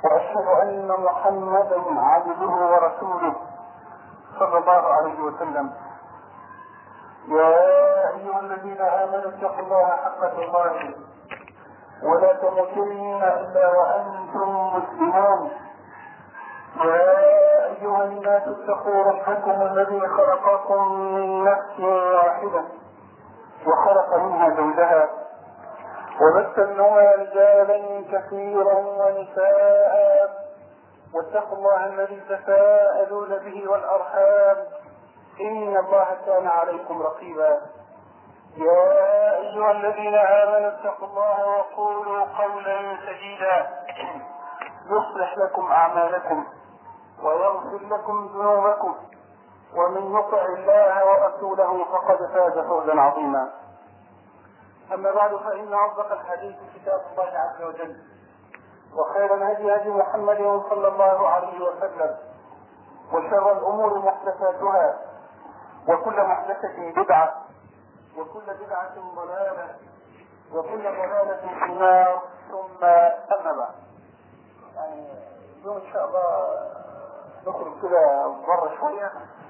واشهد ان محمدا عبده ورسوله صلى الله عليه وسلم يا ايها الذين امنوا اتقوا الله حق تقاته ولا تموتن الا وانتم مسلمون يا ايها الناس اتقوا ربكم الذي خلقكم من نفس واحده وخلق منها زوجها وبث منهما رجالا كثيرا ونساء واتقوا الله الذي تساءلون به والارحام ان الله كان عليكم رقيبا يا ايها الذين امنوا اتقوا الله وقولوا قولا سديدا يصلح لكم اعمالكم ويغفر لكم ذنوبكم ومن يطع الله ورسوله فقد فاز فوزا عظيما اما بعد فان اصدق الحديث كتاب الله عز وجل وخير الهدي هدي محمد صلى الله عليه وسلم وشر الامور محدثاتها وكل محدثه بدعه وكل بدعه ضلاله وكل ضلاله في النار ثم اما بعد يعني اليوم ان شاء الله نخرج كده بره شويه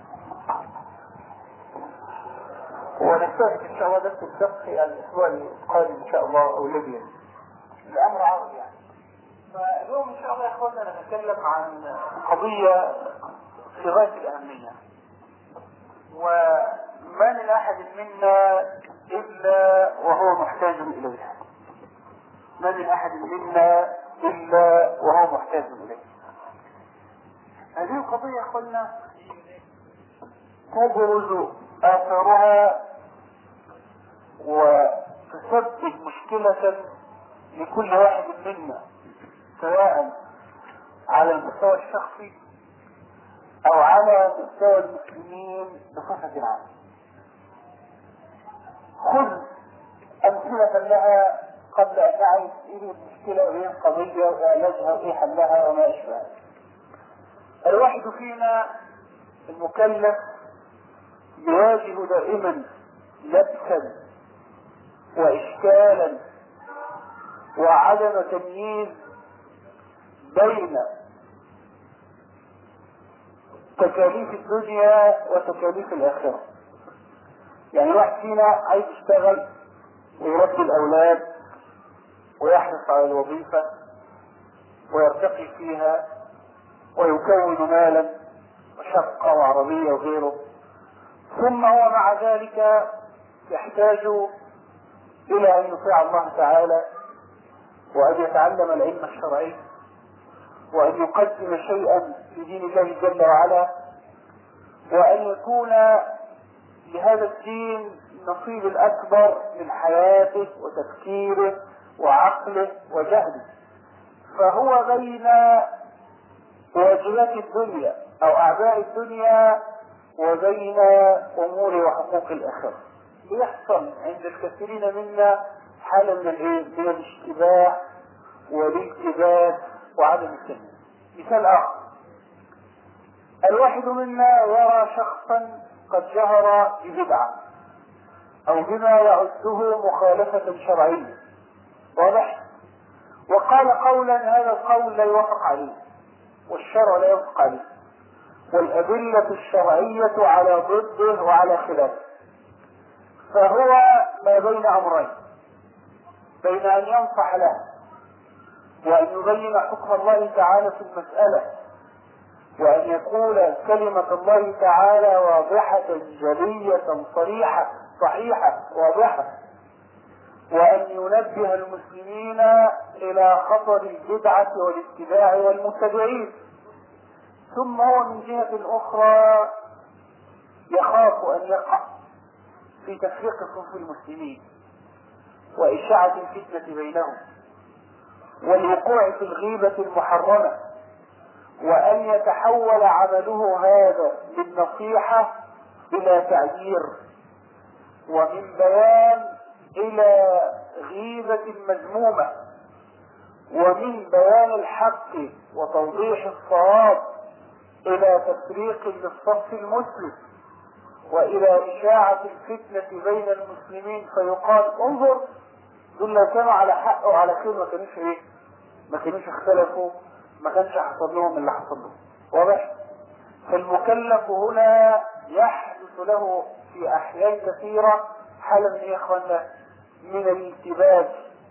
ونستهدف ان شاء الله درس الفقه الاسبوع القادم ان شاء الله او الذي الامر عرض يعني فاليوم ان شاء الله يا اخوانا نتكلم عن قضيه في غايه الاهميه وما من احد منا الا وهو محتاج اليها ما من احد منا الا وهو محتاج اليه هذه القضيه يا اخوانا تبرز اثرها وتسبب مشكلة لكل واحد منا سواء على المستوى الشخصي او على مستوى المسلمين بصفة عامة خذ امثلة لها قبل ان نعرف ايه المشكلة وايه القضية وعلاجها وايه حلها وما اشبه الواحد فينا المكلف يواجه دائما لبسا واشكالا وعدم تمييز بين تكاليف الدنيا وتكاليف الاخره يعني الواحد فينا عايز يشتغل ويربي الاولاد ويحرص على الوظيفه ويرتقي فيها ويكون مالا وشقه وعربيه وغيره ثم هو مع ذلك يحتاج الى ان يطيع الله تعالى وان يتعلم العلم الشرعي وان يقدم شيئا في دين الله جل وعلا وان يكون لهذا الدين النصيب الاكبر من حياته وتفكيره وعقله وجهله فهو بين واجبات الدنيا او اعباء الدنيا وبين امور وحقوق الاخره يحصل عند الكثيرين منا حالة من الايه؟ من الاشتباه والالتباس وعدم التمييز. مثال اخر الواحد منا يرى شخصا قد جهر ببدعة او بما يعده مخالفة شرعية واضح وقال قولا هذا القول لا يوافق عليه والشرع لا يوافق عليه والأدلة الشرعية على ضده وعلى خلافه فهو ما بين أمرين بين أن ينصح له وأن يبين حكم الله تعالى في المسألة وأن يقول كلمة الله تعالى واضحة جلية صريحة صحيحة واضحة وأن ينبه المسلمين إلى خطر البدعة والاتباع والمتبعين ثم هو من جهة أخرى يخاف أن يقع في تفريق صفوف المسلمين وإشاعة الفتنة بينهم والوقوع في الغيبة المحرمة وأن يتحول عمله هذا من نصيحة إلى تعيير ومن بيان إلى غيبة مذمومة ومن بيان الحق وتوضيح الصواب إلى تفريق للصف المسلم وإلى إشاعة الفتنة بين المسلمين فيقال انظر دول لو كانوا على حق وعلى خير ما كانوش إيه؟ ما كانوش اختلفوا ما كانش حصل لهم اللي حصل لهم واضح فالمكلف هنا يحدث له في احيان كثيره حاله من ايه يا اخوانا من الانتباه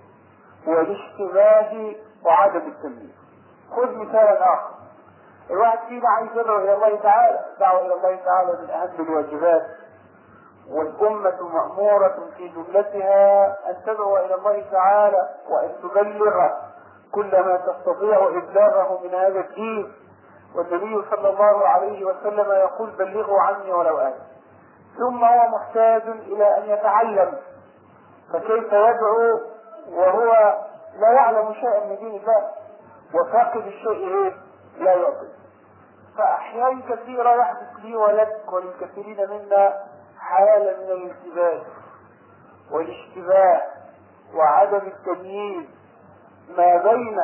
والاشتباه وعدم التمييز خذ مثالا اخر الواحد فينا عايز يدعو الى الله تعالى دعوه الى الله تعالى من اهم الواجبات والأمة مأمورة في جملتها أن تدعو إلى الله تعالى وأن تبلغ كل ما تستطيع إبلاغه من هذا الدين والنبي صلى الله عليه وسلم يقول بلغوا عني ولو آية ثم هو محتاج إلى أن يتعلم فكيف يدعو وهو لا يعلم شيئا من دين الله وفاقد الشيء ايه لا يعطي فأحيان كثيرة يحدث لي ولك وللكثيرين منا حالة من الالتباس والاشتباه وعدم التمييز ما بين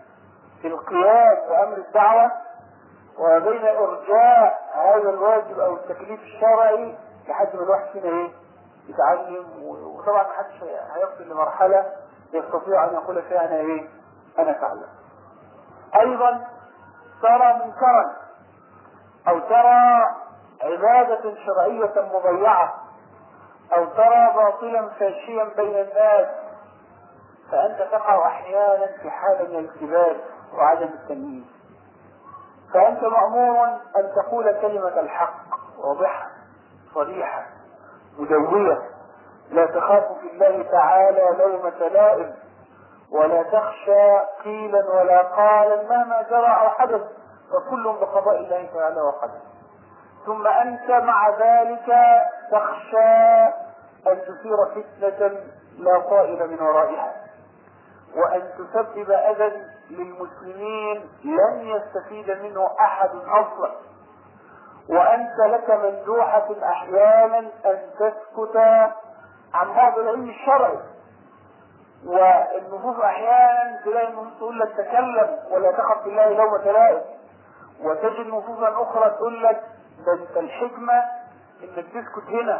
القيام بأمر الدعوة وما بين إرجاء هذا الواجب أو التكليف الشرعي لحد ما الواحد فينا إيه يتعلم وطبعا ما حدش هيصل لمرحلة يستطيع أن يقول فيها أنا إيه أنا تعلم أيضا ترى منكرا أو ترى عبادة شرعية مضيعة أو ترى باطلا فاشيا بين الناس فأنت تقع أحيانا في حالة من الالتباس وعدم التمييز فأنت مأمور أن تقول كلمة الحق واضحة صريحة مدوية لا تخاف في الله تعالى لومة لائم ولا تخشى قيلا ولا قالا مهما جرى أو حدث فكل بقضاء الله تعالى وقدره ثم أنت مع ذلك تخشى أن تثير فتنة لا طائل من ورائها وأن تسبب أذى للمسلمين لن يستفيد منه أحد أصلا وأنت لك مندوحة أحيانا أن تسكت عن بعض العلم الشرعي والنصوص أحيانا تلاقي النصوص تقول لك تكلم ولا تخف بالله لومة لائم وتجد نصوصا أخرى تقول لك ده انت الحكمة انك تسكت هنا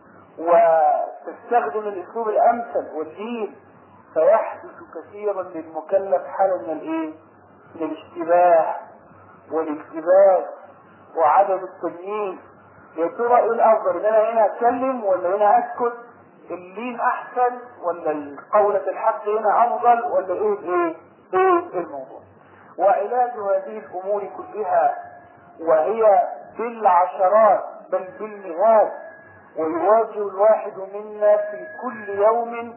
وتستخدم الاسلوب الامثل والدين فيحدث كثيرا للمكلف حالة من الايه؟ من الاشتباه والالتباس وعدم التمييز يا ترى ايه الافضل ان انا هنا اتكلم ولا هنا اسكت اللين احسن ولا قولة الحق هنا افضل ولا ايه ايه ايه الموضوع وعلاج هذه الامور كلها وهي بالعشرات بل بالمئات ويواجه الواحد منا في كل يوم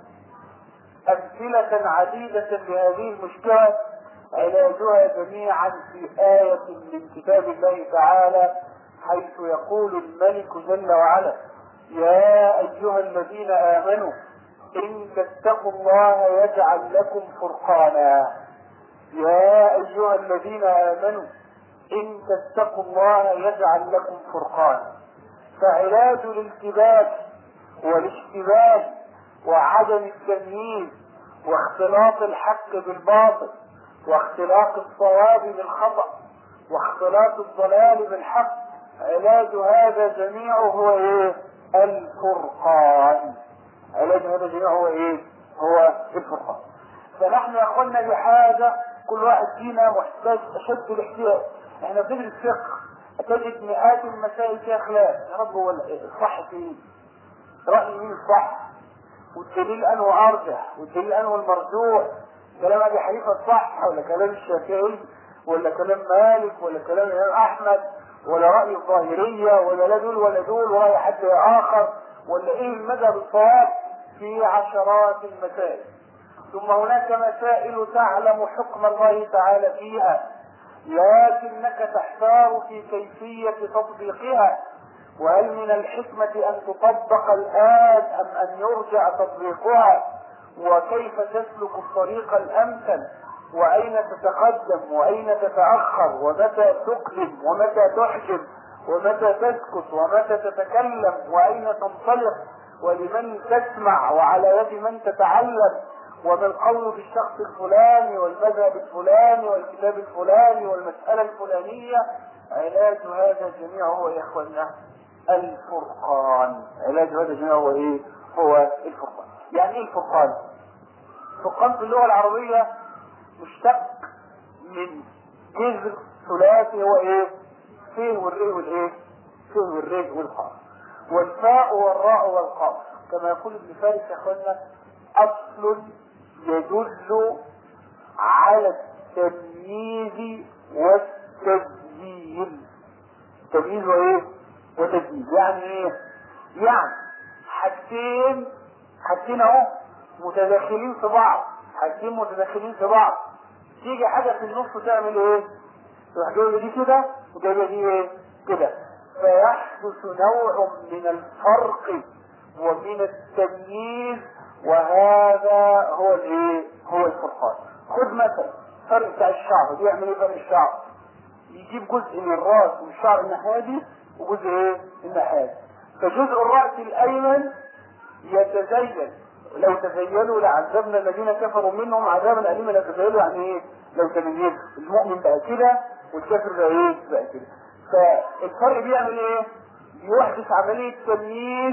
أمثلة عديدة لهذه المشكلة علاجها جميعا في آية من كتاب الله تعالى حيث يقول الملك جل وعلا يا أيها الذين آمنوا إن تتقوا الله يجعل لكم فرقانا يا أيها الذين آمنوا إن تتقوا الله يجعل لكم فرقانا فعلاج الالتباس والاشتباه وعدم التمييز واختلاط الحق بالباطل واختلاط الصواب بالخطأ واختلاط الضلال بالحق علاج هذا جميعه هو ايه الفرقان علاج هذا جميعه هو ايه هو الفرقان فنحن يا اخوانا بحاجة كل واحد فينا محتاج اشد الاحتياج احنا بندرس فقه تجد مئات المسائل فيها خلاف يا رب هو الصح فين رأي مين الصح والدليل انه ارجح والدليل انه المرجوح كلام ابي حنيفه الصح ولا كلام الشافعي ولا كلام مالك ولا كلام الامام احمد ولا راي الظاهريه ولا لا دول ولا دول وراي حد اخر ولا ايه المذهب الصواب في عشرات المسائل ثم هناك مسائل تعلم حكم الله تعالى فيها لكنك تحتار في كيفية تطبيقها وهل من الحكمة أن تطبق الآن أم أن يرجع تطبيقها وكيف تسلك الطريق الأمثل وأين تتقدم وأين تتأخر ومتى تقدم ومتى تحجب ومتى تسكت ومتى تتكلم وأين تنطلق ولمن تسمع وعلى يد من تتعلم وما القول في الشخص الفلاني والمذهب الفلاني والكتاب الفلاني والمسألة الفلانية علاج هذا جميعه هو يا اخوانا الفرقان علاج هذا جميعه هو ايه هو الفرقان يعني ايه الفرقان الفرقان في اللغة العربية مشتق من جذر ثلاثي هو ايه ف والري والايه ف والري والقاف والفاء والراء والقاف كما يقول ابن فارس يا اخوانا اصل يدل على التمييز والتسجيل تمييز وايه وتسجيل يعني ايه يعني حاجتين حاجتين اهو متداخلين في بعض حاجتين متداخلين في بعض تيجي حاجه في النص تعمل ايه تروح جايبه دي كده وجايبه دي ايه كده فيحدث نوع من الفرق ومن التمييز وهذا هو الايه هو الفرقان خذ مثلا فرق بتاع الشعر بيعمل ايه فرق الشعر يجيب جزء من الراس والشعر الناحيه دي وجزء ايه الناحيه دي فجزء الراس الايمن يتزين لو تزينوا لعذبنا الذين كفروا منهم عذابا اليما لو تزينوا يعني ايه لو تميزوا المؤمن بقى كده والكافر بقى ايه بقى كده فالفرق بيعمل ايه بيحدث عمليه تمييز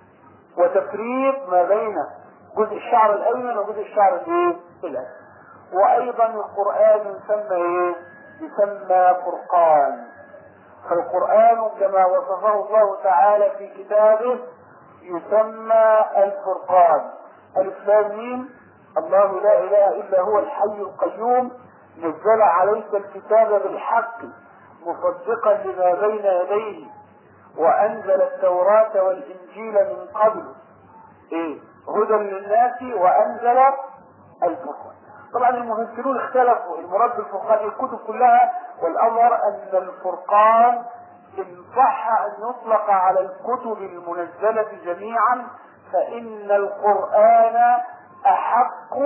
وتفريق ما بين جزء الشعر الايمن وجزء الشعر الايه الايمن وايضا القران يسمى ايه يسمى فرقان فالقران كما وصفه الله تعالى في كتابه يسمى الفرقان الاسلام مين الله لا اله الا هو الحي القيوم نزل عليك الكتاب بالحق مصدقا لما بين يديه وانزل التوراة والانجيل من قبل ايه هدى للناس وانزل الفرقان طبعا المفسرون اختلفوا المراد بالفرقان الكتب كلها والاظهر ان الفرقان ان صح ان يطلق على الكتب المنزلة جميعا فان القرآن احق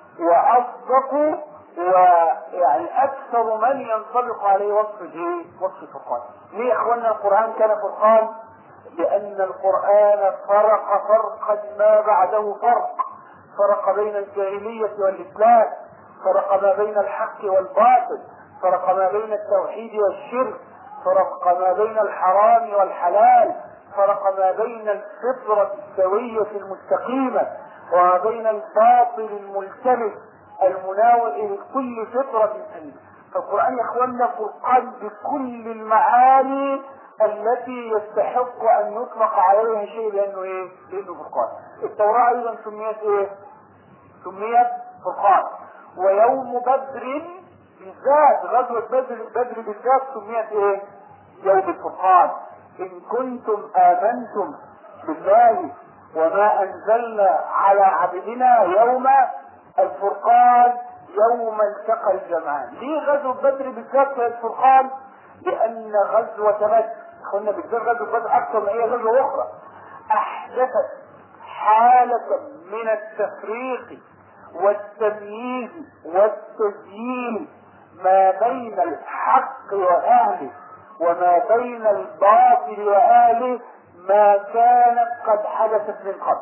واصدق ويعني اكثر من ينطبق عليه وصف الايه؟ وصف الفرقان. ليه يا اخوانا القران كان فرقان؟ لان القران فرق فرقا ما بعده فرق. فرق بين الجاهليه والاسلام، فرق ما بين الحق والباطل، فرق ما بين التوحيد والشرك، فرق ما بين الحرام والحلال، فرق ما بين الفطره السويه المستقيمه وما بين الباطل الملتبس المناول الى كل فطرة سليمة فالقرآن يا اخوانا فرقان بكل المعاني التي يستحق ان يطلق عليها شيء لانه ايه؟ لانه فرقان. التوراة ايضا سميت ايه؟ سميت فرقان. ويوم بدر بالذات غزوة بدر بدر بالذات سميت ايه؟ يوم الفرقان. ان كنتم امنتم بالله وما انزلنا على عبدنا يوم الفرقان يوم التقى الجمعان ليه غزوة بدر بالذات كانت فرقان لأن غزوة بدر قلنا بالذات غزوة بدر أكثر من أي غزوة أخرى أحدثت حالة من التفريق والتمييز والتزيين ما بين الحق وأهله وما بين الباطل وأهله ما كانت قد حدثت من قبل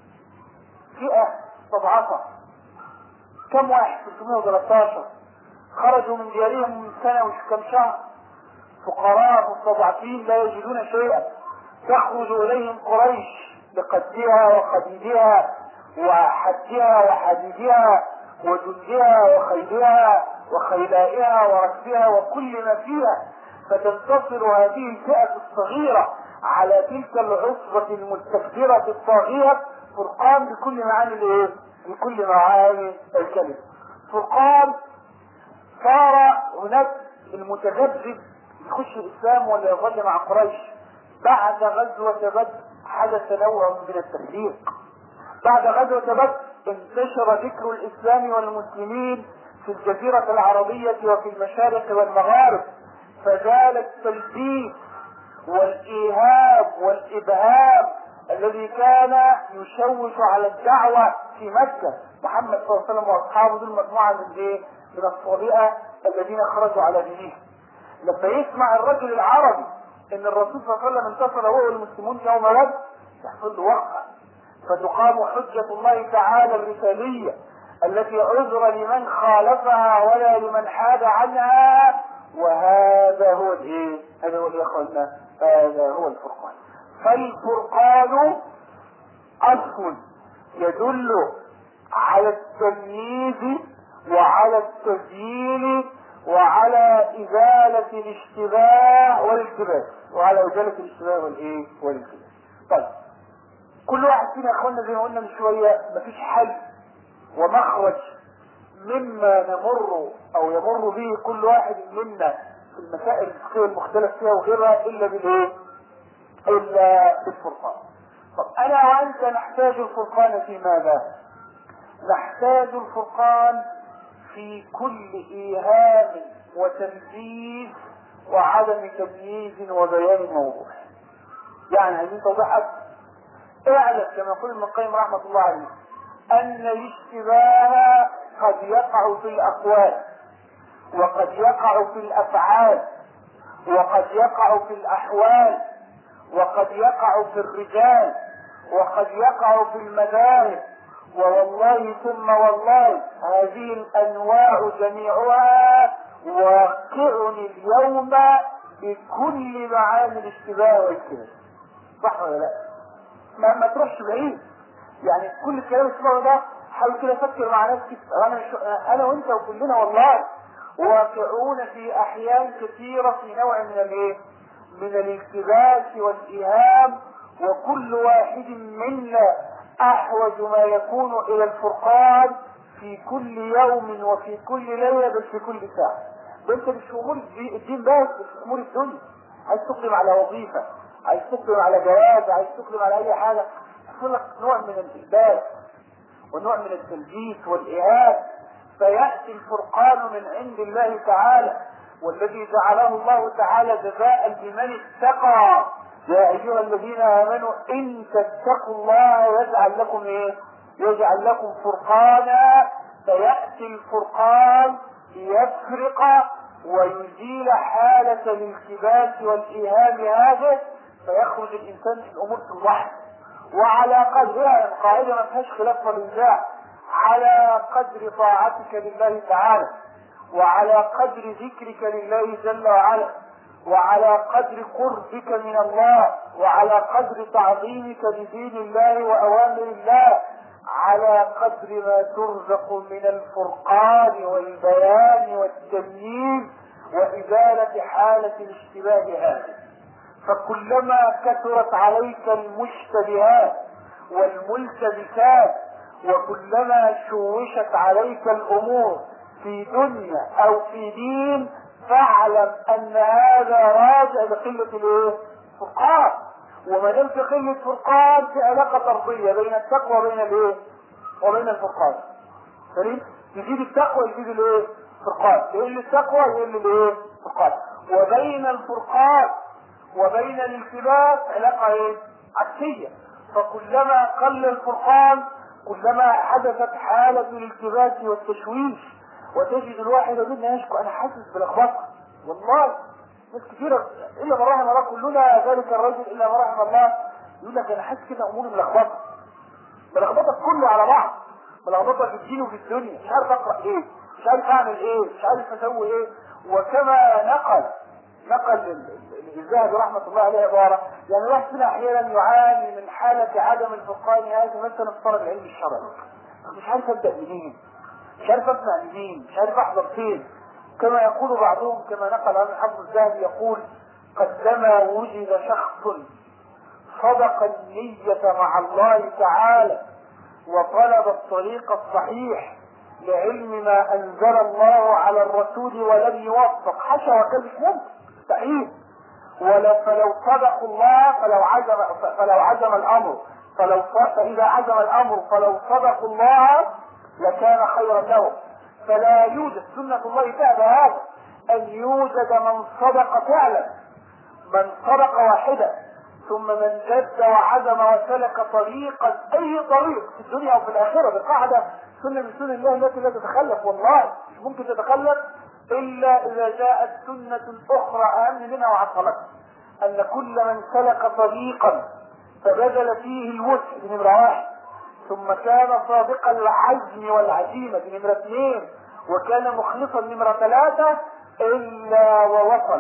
فئة مضعفة كم واحد 313 خرجوا من ديارهم من سنة وكم شهر فقراء مستضعفين لا يجدون شيئا تخرج إليهم قريش بقدها وقديدها وحدها وحديدها وجندها وخيلها وخيلائها وركبها وكل ما فيها فتنتصر هذه الفئة الصغيرة على تلك العصبة المستكبرة الطاغية فرقان بكل معاني الايه؟ بكل معاني الكلمة. فرقان صار هناك المتذبذب يخش الاسلام ولا يظل مع قريش بعد غزوة بدر حدث نوع من التفريق. بعد غزوة بدر انتشر ذكر الاسلام والمسلمين في الجزيرة العربية وفي المشارق والمغارب فزال التلبيس والايهاب والابهام الذي كان يشوش على الدعوة في مكة محمد صلى الله عليه وسلم واصحابه دول مجموعة من ايه؟ من الصابئة الذين خرجوا على دينهم لما يسمع الرجل العربي ان الرسول صلى الله عليه وسلم انتصر هو والمسلمون يوم بدر يحصل له وقع فتقام حجة الله تعالى الرسالية التي عذر لمن خالفها ولا لمن حاد عنها وهذا هو الايه؟ هذا هو الاخوان هذا هو الفرقان فالفرقان اصل يدل على التمييز وعلى التسجيل وعلى إزالة الاشتباه والالتباس وعلى إزالة الاشتباه والإيه والالتباس طيب كل واحد فينا يا اخوانا زي ما قلنا من شوية مفيش حل ومخرج مما نمر او يمر به كل واحد منا في المسائل الفقهية المختلف فيها وغيرها الا بالايه الا بالفرقان طب انا وانت نحتاج الفرقان في ماذا نحتاج الفرقان في كل ايهام وتنفيذ وعدم تمييز وبيان موضوع يعني عايزين توضيح اكثر اعلم كما يقول ابن القيم رحمه الله عليه ان الاشتباه قد يقع في الاقوال وقد يقع في الافعال وقد يقع في الاحوال وقد يقع في الرجال وقد يقع في المذاهب ووالله ثم والله هذه الانواع جميعها واقعني اليوم بكل معاني الاشتباه والكذب صح ولا لا؟ ما, ما تروحش بعيد يعني كل الكلام اللي اسمعه ده حاول كده افكر مع نفسي انا مش انا وانت وكلنا والله واقعون في احيان كثيره في نوع من الايه؟ من الالتباس والايهام وكل واحد منا احوج ما يكون الى الفرقان في كل يوم وفي كل ليله بل في كل ساعه. ده انت مش في امور الدين بس بس في امور الدنيا. عايز تقدم على وظيفه، عايز تقدم على جواز، عايز تقدم على اي حاجه، يحصل لك نوع من الالتباس ونوع من التلبيس والايهام فياتي الفرقان من عند الله تعالى والذي جعله الله تعالى جزاء لمن اتقى يا ايها الذين امنوا ان تتقوا الله يجعل لكم ايه يجعل لكم فرقانا فياتي الفرقان ليفرق ويزيل حالة الالتباس والايهام هذا فيخرج الانسان من امور الوحي وعلى قدرها القاعدة ما فيهاش خلاف ونزاع على قدر طاعتك لله تعالى وعلى قدر ذكرك لله جل وعلا وعلى قدر قربك من الله وعلى قدر تعظيمك لدين الله وأوامر الله على قدر ما ترزق من الفرقان والبيان والتمييز وإزالة حالة الاشتباه هذه فكلما كثرت عليك المشتبهات والملتبسات وكلما شوشت عليك الامور في دنيا او في دين فاعلم ان هذا راجع لقله الايه؟ فرقان وما دام في قله فرقان في علاقه طرديه بين التقوى وبين الايه؟ وبين الفرقان. فاهم؟ يزيد التقوى يزيد الايه؟ فرقان، يقل التقوى يقل الايه؟ فرقان، وبين الفرقان وبين الالتباس علاقة ايه؟ عكسية فكلما قل الفرقان كلما حدثت حالة الالتباس والتشويش وتجد الواحد منا يشكو انا حاسس بلخبطة والله ناس كثيرة الا من رحم الله كلنا ذلك الرجل الا من رحم الله يقول لك انا حاسس كده اموري ملخبطة ملخبطة كله على بعض ملخبطة في الدين وفي الدنيا مش عارف اقرا ايه مش عارف اعمل ايه مش عارف اسوي ايه وكما نقل نقل الذهبي رحمة الله عليه عبارة يعني الواحد فينا أحيانا يعاني من حالة عدم الفقهان هذا مثلا في طلب العلم الشرعي مش عارف أبدأ منين مش عارف أسمع منين مش عارف أحضر فين كما يقول بعضهم كما نقل عن الحافظ الذهبي يقول قدما وجد شخص صدق النية مع الله تعالى وطلب الطريق الصحيح لعلم ما أنزل الله على الرسول ولم يوفق حشى وكان مش ممكن مستحيل ولو فلو صدقوا الله فلو عزم فلو عزم الامر فلو فاذا عزم الامر فلو صدقوا الله لكان خيرا لهم فلا يوجد سنة الله بعد هذا ان يوجد من صدق فعلا من صدق واحدا ثم من جد وعزم وسلك طريقا اي طريق في الدنيا او في الاخره بقاعده سنه من سنن الله التي لا تتخلف والله مش ممكن تتخلف الا اذا جاءت سنة اخرى اهم منها وعطلتها ان كل من سلك طريقا فبذل فيه الوسع دي نمرة واحد ثم كان صادق العزم والعزيمة دي نمرة اثنين وكان مخلصا نمرة ثلاثة الا ووصل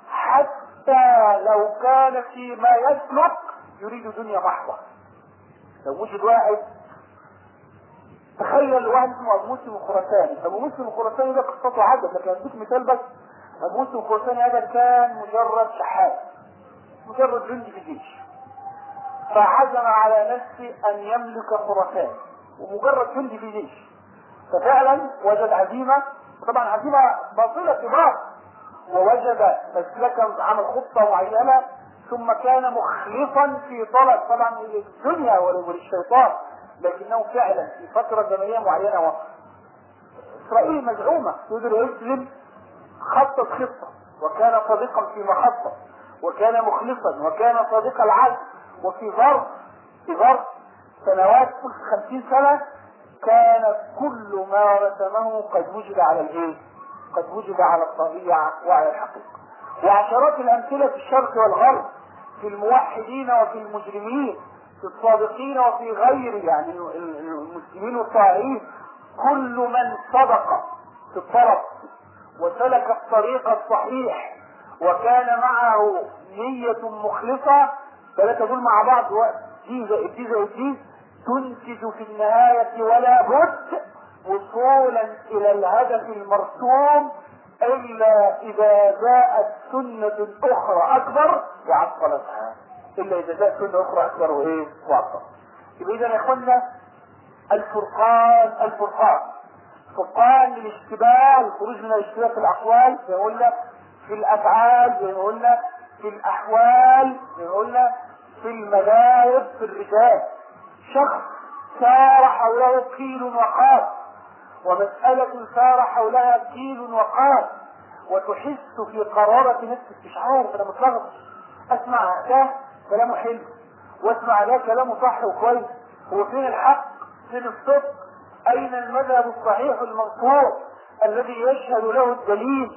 حتى لو كان فيما يسلك يريد دنيا محضة لو وجد واحد تخيل واحد اسمه ابو مسلم الخراساني ابو مسلم الخراساني ده قصته عدد لكن اديك مثال بس ابو مسلم الخراساني هذا كان مجرد شحات مجرد جندي في الجيش فعزم على نفسه ان يملك خراسان ومجرد جندي في الجيش ففعلا وجد عزيمه وطبعا عزيمه باطله كبار ووجد مسلكا عمل خطه معينه ثم كان مخلصا في طلب طبعا للدنيا وللشيطان لكنه فعلا في فتره زمنيه معينه وقف اسرائيل مزعومه يقدر يسلم خطط خطه وكان صادقا في محطه وكان مخلصا وكان صادق العزم وفي ظرف في ظرف سنوات كل خمسين سنة كان كل ما رسمه قد وجد على الايه؟ قد وجد على الطبيعة وعلى الحقيقة وعشرات الأمثلة في الشرق والغرب في الموحدين وفي المجرمين في الصادقين وفي غير يعني المسلمين والطائعين كل من صدق في الطرف وسلك الطريق الصحيح وكان معه نية مخلصة ثلاثة دول مع بعض دي زائد دي زائد دي تنتج في النهاية ولا بد وصولا إلى الهدف المرسوم إلا إذا جاءت سنة أخرى أكبر وعطلتها إلا إذا جاءت سنة أخرى أكبر وإيه وعطلت يبقى إذا يا إخوانا الفرقان الفرقان فرقان للاشتباه الخروج من الاشتباه في الأقوال زي ما قلنا في الأفعال زي ما قلنا في الأحوال زي ما قلنا في المذاهب في الرجال شخص سار حوله قيل وقال ومسألة سار حولها قيل وقال وتحس في قرارة نفسك مش عارف انا متلخبط اسمع ده كلامه حلو واسمع ده كلامه صح وكويس هو فين الحق فين الصدق اين المذهب الصحيح المنصور الذي يشهد له الدليل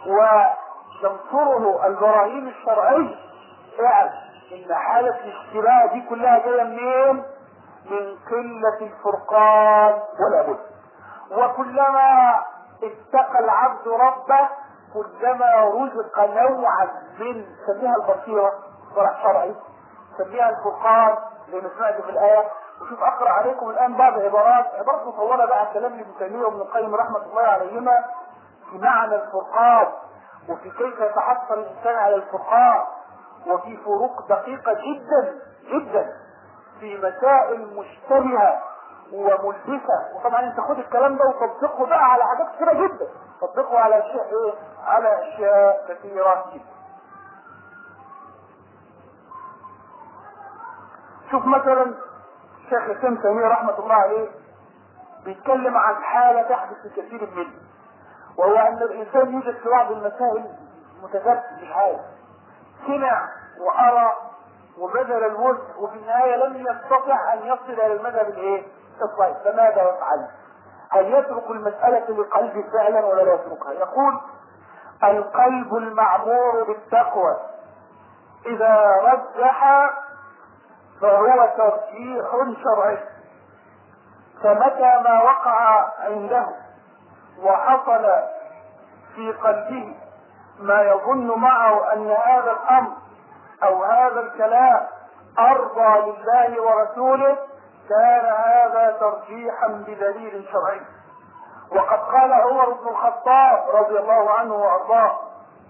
وتنصره البراهين الشرعيه اعلم ان حالة الاشتباه دي كلها جاية منين؟ من قلة الفرقان ولا بد وكلما اتقى العبد ربه كلما رزق نوعا من سميها البصيرة صلاح شرعي سميها الفرقان زي ما سمعت في الآية وشوف أقرأ عليكم الآن بعض عبارات عبارات مطولة بقى كلام ابن تيمية وابن القيم رحمة الله عليهما في معنى الفرقان وفي كيف يتحصل الإنسان على الفرقان وفي فروق دقيقة جدا جدا في مسائل مشتبهة وملبسة وطبعا انت خد الكلام ده وطبقه بقى على حاجات كثيرة جدا طبقه على اشياء ايه على اشياء كثيرة جدا شوف مثلا الشيخ الاسلام تيمية رحمة الله عليه بيتكلم عن حالة تحدث في كثير منه وهو ان الانسان يوجد في بعض المسائل متذبذب مش عارف سمع وارى وبذل الوسع وفي النهايه لم يستطع ان يصل الى المذهب الايه؟ الصحيح فماذا يفعل؟ هل يترك المسألة لقلبه فعلا ولا لا يتركها؟ يقول القلب المعمور بالتقوى إذا رجح فهو ترجيح شرعي فمتى ما وقع عنده وحصل في قلبه ما يظن معه ان هذا الامر او هذا الكلام ارضى لله ورسوله كان هذا ترجيحا بدليل شرعي وقد قال عمر بن الخطاب رضي الله عنه وارضاه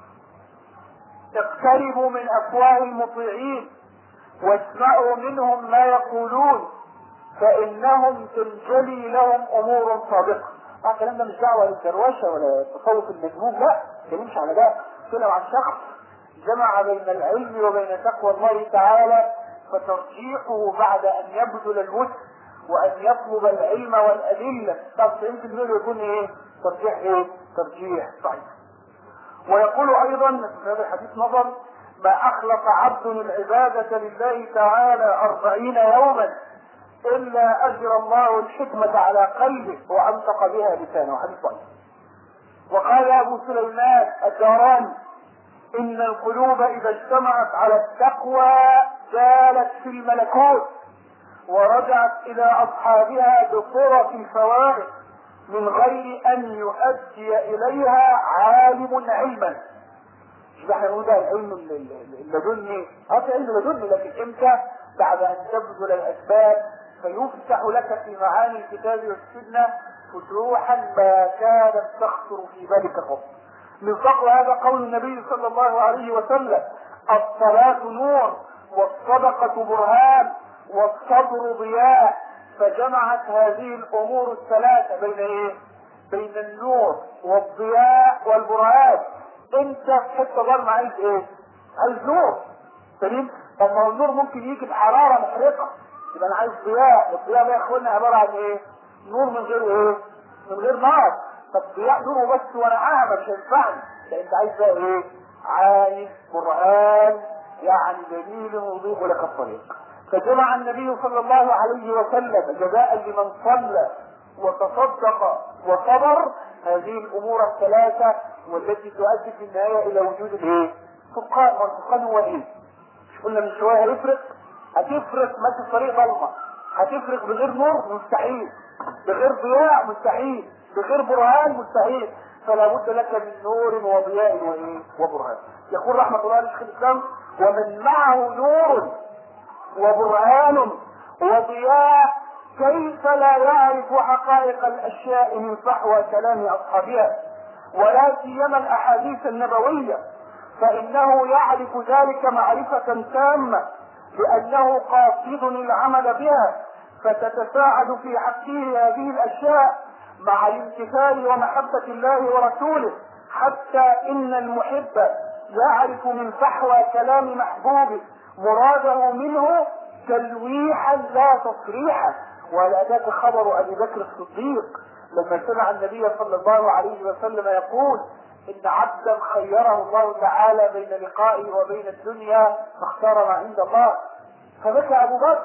اقتربوا من افواه المطيعين واسمعوا منهم ما يقولون فانهم تنجلي لهم امور صادقه طبعا الكلام ده مش دعوه للدروشه ولا التصوف المجنون لا ما تكلمش على ده تكلم عن شخص جمع بين العلم وبين تقوى الله تعالى فترجيحه بعد ان يبذل الوسع وان يطلب العلم والادله طب 90% يكون ايه؟ ترجيح ايه؟ ترجيح صحيح. ويقول ايضا في هذا الحديث نظر ما اخلص عبد العباده لله تعالى أربعين يوما الا اجرى الله الحكمه على قلبه وانطق بها لسانه حديث ضعيف. وقال ابو سليمان الدوراني ان القلوب اذا اجتمعت على التقوى زالت في الملكوت ورجعت الى اصحابها بصرف الفوائد من غير ان يؤدي اليها عالم علما مش احنا نقول ده العلم اللدني هذا علم لدني لكن امتى بعد ان تبذل الاسباب فيفتح لك في معاني الكتاب والسنة فتوحا ما كانت تخطر في بالك قط من فضل هذا قول النبي صلى الله عليه وسلم الصلاة نور والصدقة برهان والصبر ضياء فجمعت هذه الامور الثلاثة بين ايه؟ بين النور والضياء والبرهان انت في حته ظلمه عايز ايه؟ عايز نور سليم؟ طب ما هو النور ممكن يجي بحراره محرقه يبقى انا عايز ضياء، الضياء ده يا اخوانا عباره عن ايه؟ نور من غير ايه؟ من غير نار طب ضياء نور بس وانا اعمى مش هينفعني لا انت عايز بقى ايه؟ عايز برهان يعني دليل يضيء لك الطريق فجمع النبي صلى الله عليه وسلم جزاء لمن صلى وتصدق وصبر هذه الامور الثلاثه والتي تؤدي في النهايه الى وجود الايه؟ فرقان والفرقان هو ايه؟ مش قلنا من شويه هيفرق؟ هتفرق ماشي في طريق ضلمه هتفرق بغير نور مستحيل بغير ضياء مستحيل بغير برهان مستحيل فلا بد لك من نور وضياء وايه؟ وبرهان يقول رحمه الله عليه الاسلام ومن معه نور وبرهان وضياء كيف لا يعرف حقائق الاشياء من فحوى كلام اصحابها ولا سيما الاحاديث النبويه فانه يعرف ذلك معرفه تامه لانه قاصد العمل بها فتتساعد في حقه هذه الاشياء مع الامتثال ومحبه الله ورسوله حتى ان المحب يعرف من فحوى كلام محبوبه مراده منه تلويحا لا تصريحا وهل اتاك خبر ابي بكر الصديق لما سمع النبي صلى الله عليه وسلم يقول ان عبدا خيره الله تعالى بين لقائه وبين الدنيا فاختار ما عند الله فبكى ابو بكر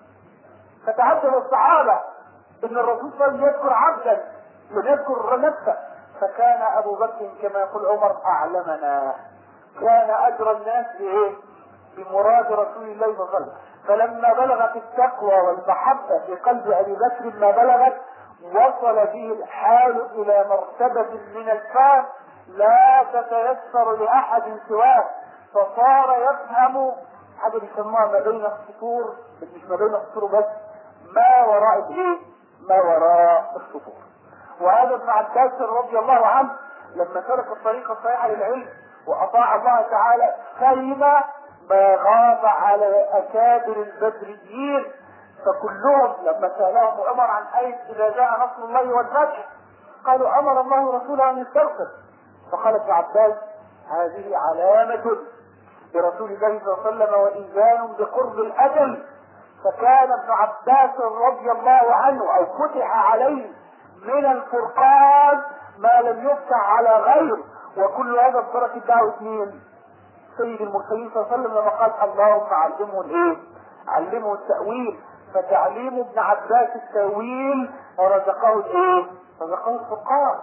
فتعجب الصحابه ان الرسول صلى الله عليه وسلم يذكر عبدا لم يذكر نفسه فكان ابو بكر كما يقول عمر اعلمنا كان اجر الناس بايه؟ بمراد رسول الله صلى الله عليه وسلم فلما بلغت التقوى والمحبة في قلب أبي بكر ما بلغت وصل به الحال إلى مرتبة من الفهم لا تتيسر لأحد سواه فصار يفهم حاجة بيسموها ما بين السطور مش ما بين السطور بس ما وراء الايه؟ ما وراء السطور وهذا ابن عباس رضي الله عنه لما سلك الطريق الصحيح للعلم وأطاع الله تعالى فهم ما غاب على اكابر البدريين فكلهم لما سالهم عمر عن اين اذا جاء نصر الله والفتح قالوا امر الله رسوله ان يستغفر فقال ابن عباس هذه علامة برسول الله صلى الله عليه وسلم وإنزال بقرب الأجل فكان ابن عباس رضي الله عنه أو فتح عليه من الفرقان ما لم يفتح على غيره وكل هذا بترك دعوة مين؟ سيد المرسلين صلى الله عليه وسلم لما قال اللهم علمه الايه؟ علمه التأويل فتعليم ابن عباس التأويل رزقه الايه؟ رزقه الفرقان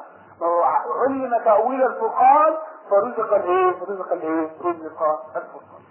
علم تأويل الفرقان فرزق الايه؟ رزق الايه؟ رزق الفرقان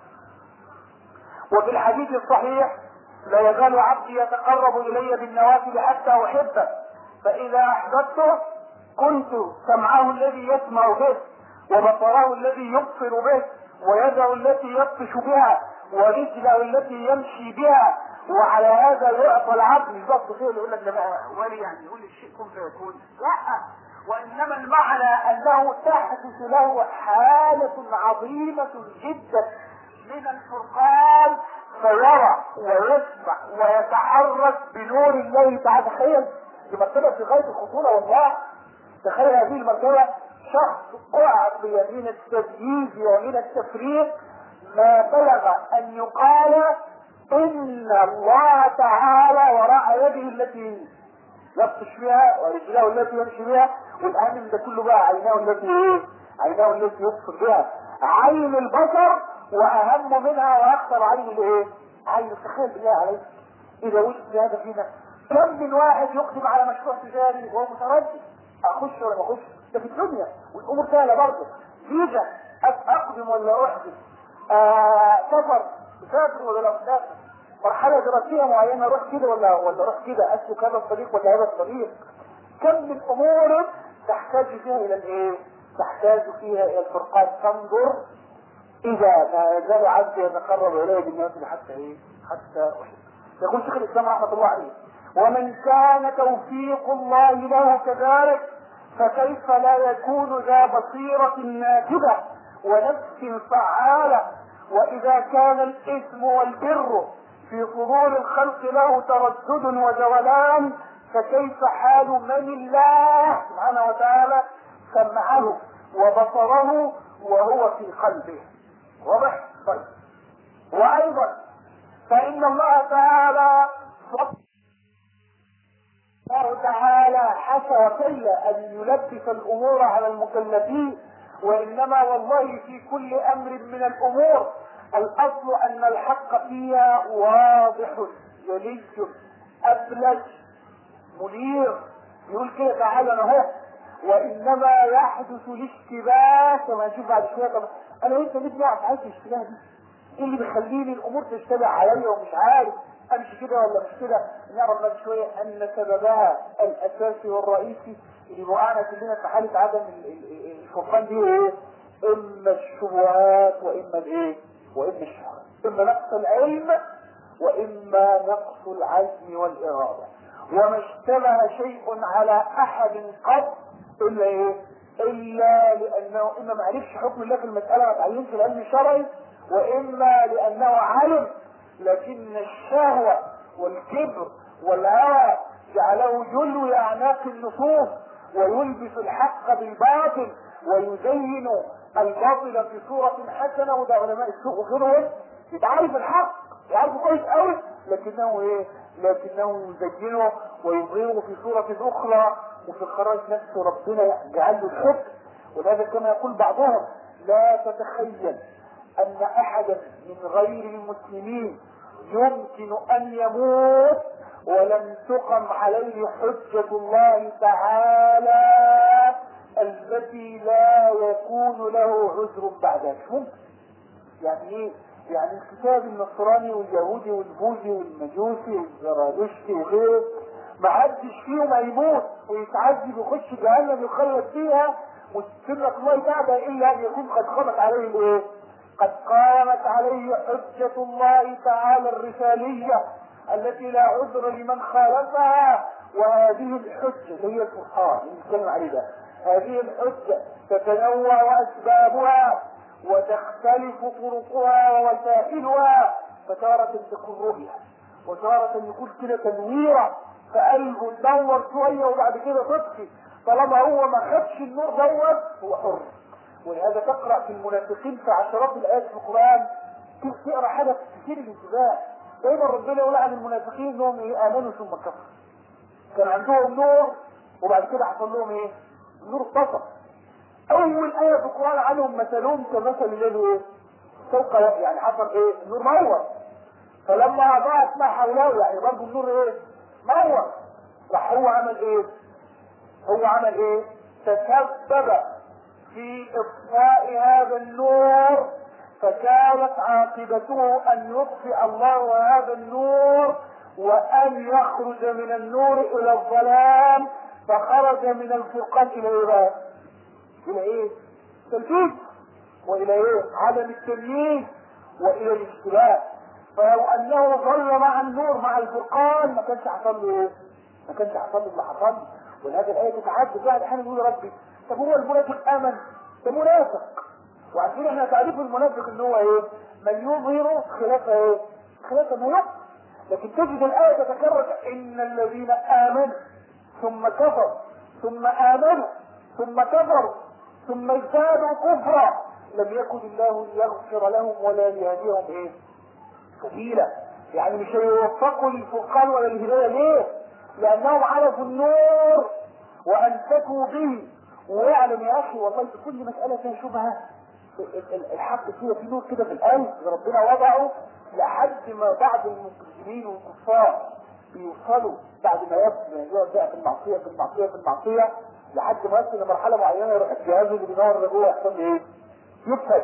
وفي الحديث الصحيح لا يزال عبدي يتقرب الي بالنوافل حتى احبه فاذا احببته كنت سمعه الذي يسمع به وبصره الذي يبصر به ويده التي يبطش بها ورجله التي يمشي بها وعلى هذا يعطى العبد مش بس كده يقول لك ده بقى ولي يعني يقول الشيء كن فيكون لا وانما المعنى انه تحدث له حالة عظيمة جدا من الفرقان فيرى ويسمع ويتحرك بنور الله تعالى تخيل دي مرتبة في غاية الخطورة والله تخيل هذه المرتبة شخص أعطي من التمييز ومن التفريق ما بلغ أن يقال إن الله تعالى وراء يده التي يبطش بها ورجله التي يمشي بها والآن ده كله بقى عيناه التي إيه؟ عيناه التي يبصر بها عين البصر وأهم منها وأخطر عين الإيه؟ عين تخيل بالله عليك إذا وجد هذا فينا كم من واحد يقدم على مشروع تجاري وهو متردد أخش ولا ما أخش ده في الدنيا والامور سهله برضه فيزا اقدم ولا احدث آه سفر مسافر ولا لا مسافر مرحله دراسيه معينه اروح كده ولا ولا اروح كده اسلك هذا الطريق ولا هذا الطريق كم من امور تحتاج فيها الى الايه؟ تحتاج فيها الى الفرقان تنظر اذا ما يزال عبدي يتقرب الي بالناس حتى ايه؟ حتى احب يقول شيخ الاسلام رحمه الله عليه ومن كان توفيق الله له كذلك فكيف لا يكون ذا بصيرة ناجبة ونفس فعالة وإذا كان الإثم والبر في صدور الخلق له تردد وجولان فكيف حال من الله سبحانه وتعالى سمعه وبصره وهو في قلبه واضح طيب وايضا فان الله تعالى الله تعالى حشى وكل ان يلبس الامور على المكلفين وانما والله في كل امر من الامور الاصل ان الحق فيها واضح جلي ابلج منير يقول كده تعالى انا اهو وانما يحدث الاشتباه كما نشوف بعد شويه طب انا وانت ليه بنعرف عايز الاشتباه دي؟ ايه اللي بيخليني الامور تشتبه عليا ومش عارف امشي كده ولا مش كده نعرف بعد شويه ان سببها الاساسي والرئيسي اللي وقعنا كلنا في حاله عدم الفرقان دي ايه؟ اما الشبهات واما الايه؟ واما الشبهات اما نقص العلم واما نقص العزم والاراده وما اشتبه شيء على احد قط الا ايه الا لانه اما ما عرفش حكم الله في المساله ما اتعلمش العلم الشرعي واما لانه علم لكن الشهوه والكبر والهوى جعله يلوي اعناق النصوص ويلبس الحق بالباطل ويزين الباطل في صورة حسنة وده علماء السوق وغيرهم يبقى عارف الحق يعرفه كويس قوي لكنه ايه لكنه يزينه ويظهره في صورة اخرى وفي الخراج نفسه ربنا يجعل له الحكم ولهذا كما يقول بعضهم لا تتخيل ان احدا من غير المسلمين يمكن ان يموت ولم تقم عليه حجة الله تعالى التي لا يكون له عذر بعدها مش ممكن يعني ايه يعني الكتاب النصراني واليهودي والبوذي والمجوسي والزرادشتي وغيره ما حدش فيهم هيموت ويتعذب ويخش جهنم يخلد فيها وسنة الله تعالى الا ان يكون قد قامت عليه الايه؟ قد قامت عليه حجة الله تعالى الرسالية التي لا عذر لمن خالفها وهذه الحجة هي الفرقان اللي نتكلم عليه ده هذه الحجة تتنوع أسبابها وتختلف طرقها ووسائلها فتارة تكون رؤية وتارة يكون كده تنويرة فقلبه تدور شوية وبعد كده تطفي طالما هو ما خدش النور دوت هو حر ولهذا تقرأ في المنافقين في عشرات الآيات في القرآن تقرأ حاجة كثير الانتباه دايما ربنا يقول عن المنافقين انهم ايه امنوا ثم كفروا كان عندهم نور وبعد كده حصل لهم ايه النور اتصل اول ايه في القران عنهم مثلهم كمثل الذي ايه فوق يعني حصل ايه النور منور فلما اضاءت ما حوله يعني برضه النور ايه منور راح هو عمل ايه هو عمل ايه تسبب في اطفاء هذا النور فكانت عاقبته ان يطفئ الله هذا النور وان يخرج من النور الى الظلام فخرج من الفرقان الى ايه الى ايه تلفيز والى ايه عدم التمييز والى الاشتباه فلو انه ظل مع النور مع الفرقان ما كانش حصل له ايه ما كانش حصل له اللي حصل ولهذا الايه تتعدد بعد احيانا يقول ربي طب هو المنافق امن ده منافق وعارفين احنا تعريف المنافق ان هو ايه من يظهر خلاف ايه خلاف ما يقصد لكن تجد الايه تتكرر ان الذين امنوا ثم كفروا ثم امنوا ثم كفروا ثم ازدادوا كفرا لم يكن الله ليغفر لهم ولا ليهديهم ايه سبيلا يعني مش هيوفقوا للفرقان ولا الهدايه ليه لانهم عرفوا النور وامسكوا به ويعلم يا اخي والله في كل مساله فيها شبهه الحق فيها في نور كده في القلب ربنا وضعه لحد ما بعض المسلمين والكفار بيوصلوا بعد ما يقعد بقى في المعصيه في المعصيه في المعصيه لحد ما يصل لمرحله معينه يروح الجهاز اللي بينور اللي جوه يحصل ايه؟ يفسد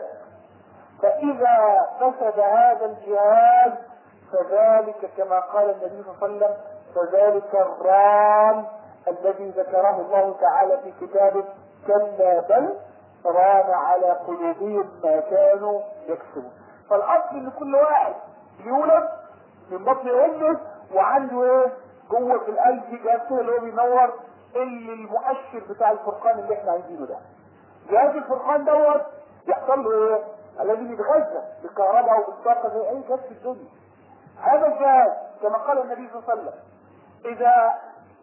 فاذا فسد هذا الجهاز فذلك كما قال النبي صلى الله عليه وسلم فذلك الران الذي ذكره الله تعالى في كتابه كلا بل ران على قلوبهم ما كانوا يكسبون فالاصل ان كل واحد يولد من بطن امه وعنده ايه جوه في القلب جهاز كده اللي هو بينور اللي المؤشر بتاع الفرقان اللي احنا عايزينه ده جهاز الفرقان دوت يحصل له ايه الذي يتغذى بالكهرباء وبالطاقه زي اي جهاز في الدنيا هذا الجهاز كما قال النبي صلى الله عليه وسلم اذا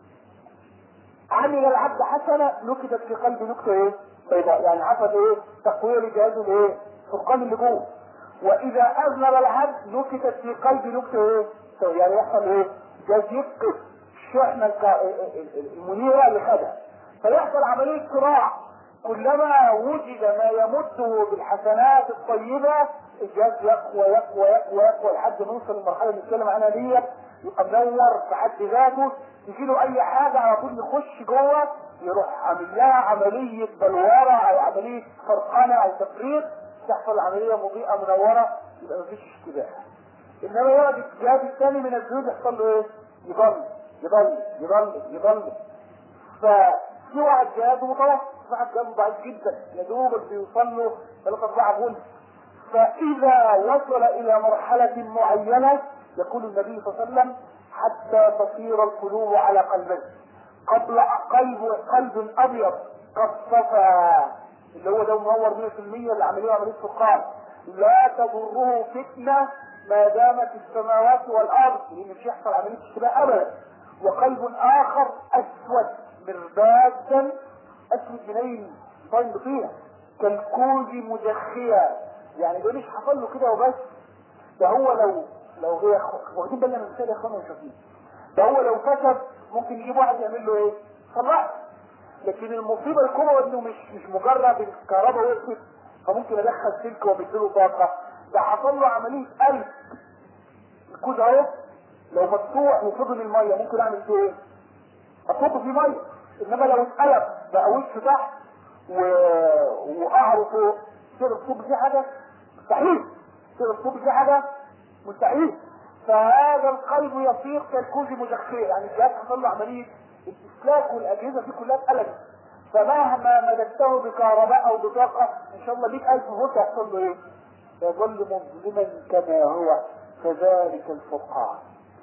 عمل العبد حسنه نكتت في قلبه نكته ايه بيضاء يعني حصل ايه تقويه لجهاز الايه الفرقان اللي جوه واذا اذنب العبد نكتت في قلبه نكته ايه يعني يحصل ايه جهاز يفقد الشحنه الك- المنيره اللي خدها فيحصل عمليه صراع كلما وجد ما يمده بالحسنات الطيبه الجهاز يقوى يقوى يقوى يقوى لحد ما يوصل للمرحله اللي بنتكلم عنها ديت يبقى منور في حد ذاته يجي له اي حاجه على طول يخش جوه يروح عامل لها عمليه بلوره او عمليه فرقانه او تفريغ تحصل عمليه مضيئه منوره يبقى مفيش اشتباه انما يقعد الجهاز الثاني من الزيوت يحصل له ايه؟ يضل يضل يضل يضل ففي واحد جهازه متوسط واحد جهازه ضعيف جدا يا دوبك بيوصل له 3 4 فولت فاذا وصل الى مرحله معينه يقول النبي صلى الله عليه وسلم حتى تصير القلوب على قلبين قبل قلب قلب ابيض قد صفى اللي هو ده منور 100% العمليه عمليه فقار لا تضره فتنه ما دامت السماوات والارض لان مش يحصل عمليه اشتباه ابدا وقلب اخر اسود مربادا اسود منين طيب فيها كالكوز مجخيا يعني ده مش حصل له كده وبس ده هو لو لو هي واخدين بالنا من المثال يا اخوانا وشايفين ده هو لو فسد ممكن يجيب واحد يعمل له ايه؟ صلح لكن المصيبه الكبرى انه مش مش مجرد الكهرباء وقفت فممكن ادخل سلك وامدله طاقه ده حصل له عمليه قلب الكوز اهو لو مفتوح وفضل الميه ممكن اعمل فيه ايه؟ احطه في ميه انما لو اتقلب بقى وشه تحت و... وقعره فوق تقدر تصب فيه حاجه مستحيل تقدر تصب فيه حاجه مستحيل فهذا القلب يصير كالكوز مجخير يعني الجهاز حصل له عمليه الاستسلاك والاجهزه دي كلها اتقلبت فمهما مددته بكهرباء او بطاقه ان شاء الله 100000 فولت هيحصل له ايه؟ يظل مظلما كما هو كذلك الفقاع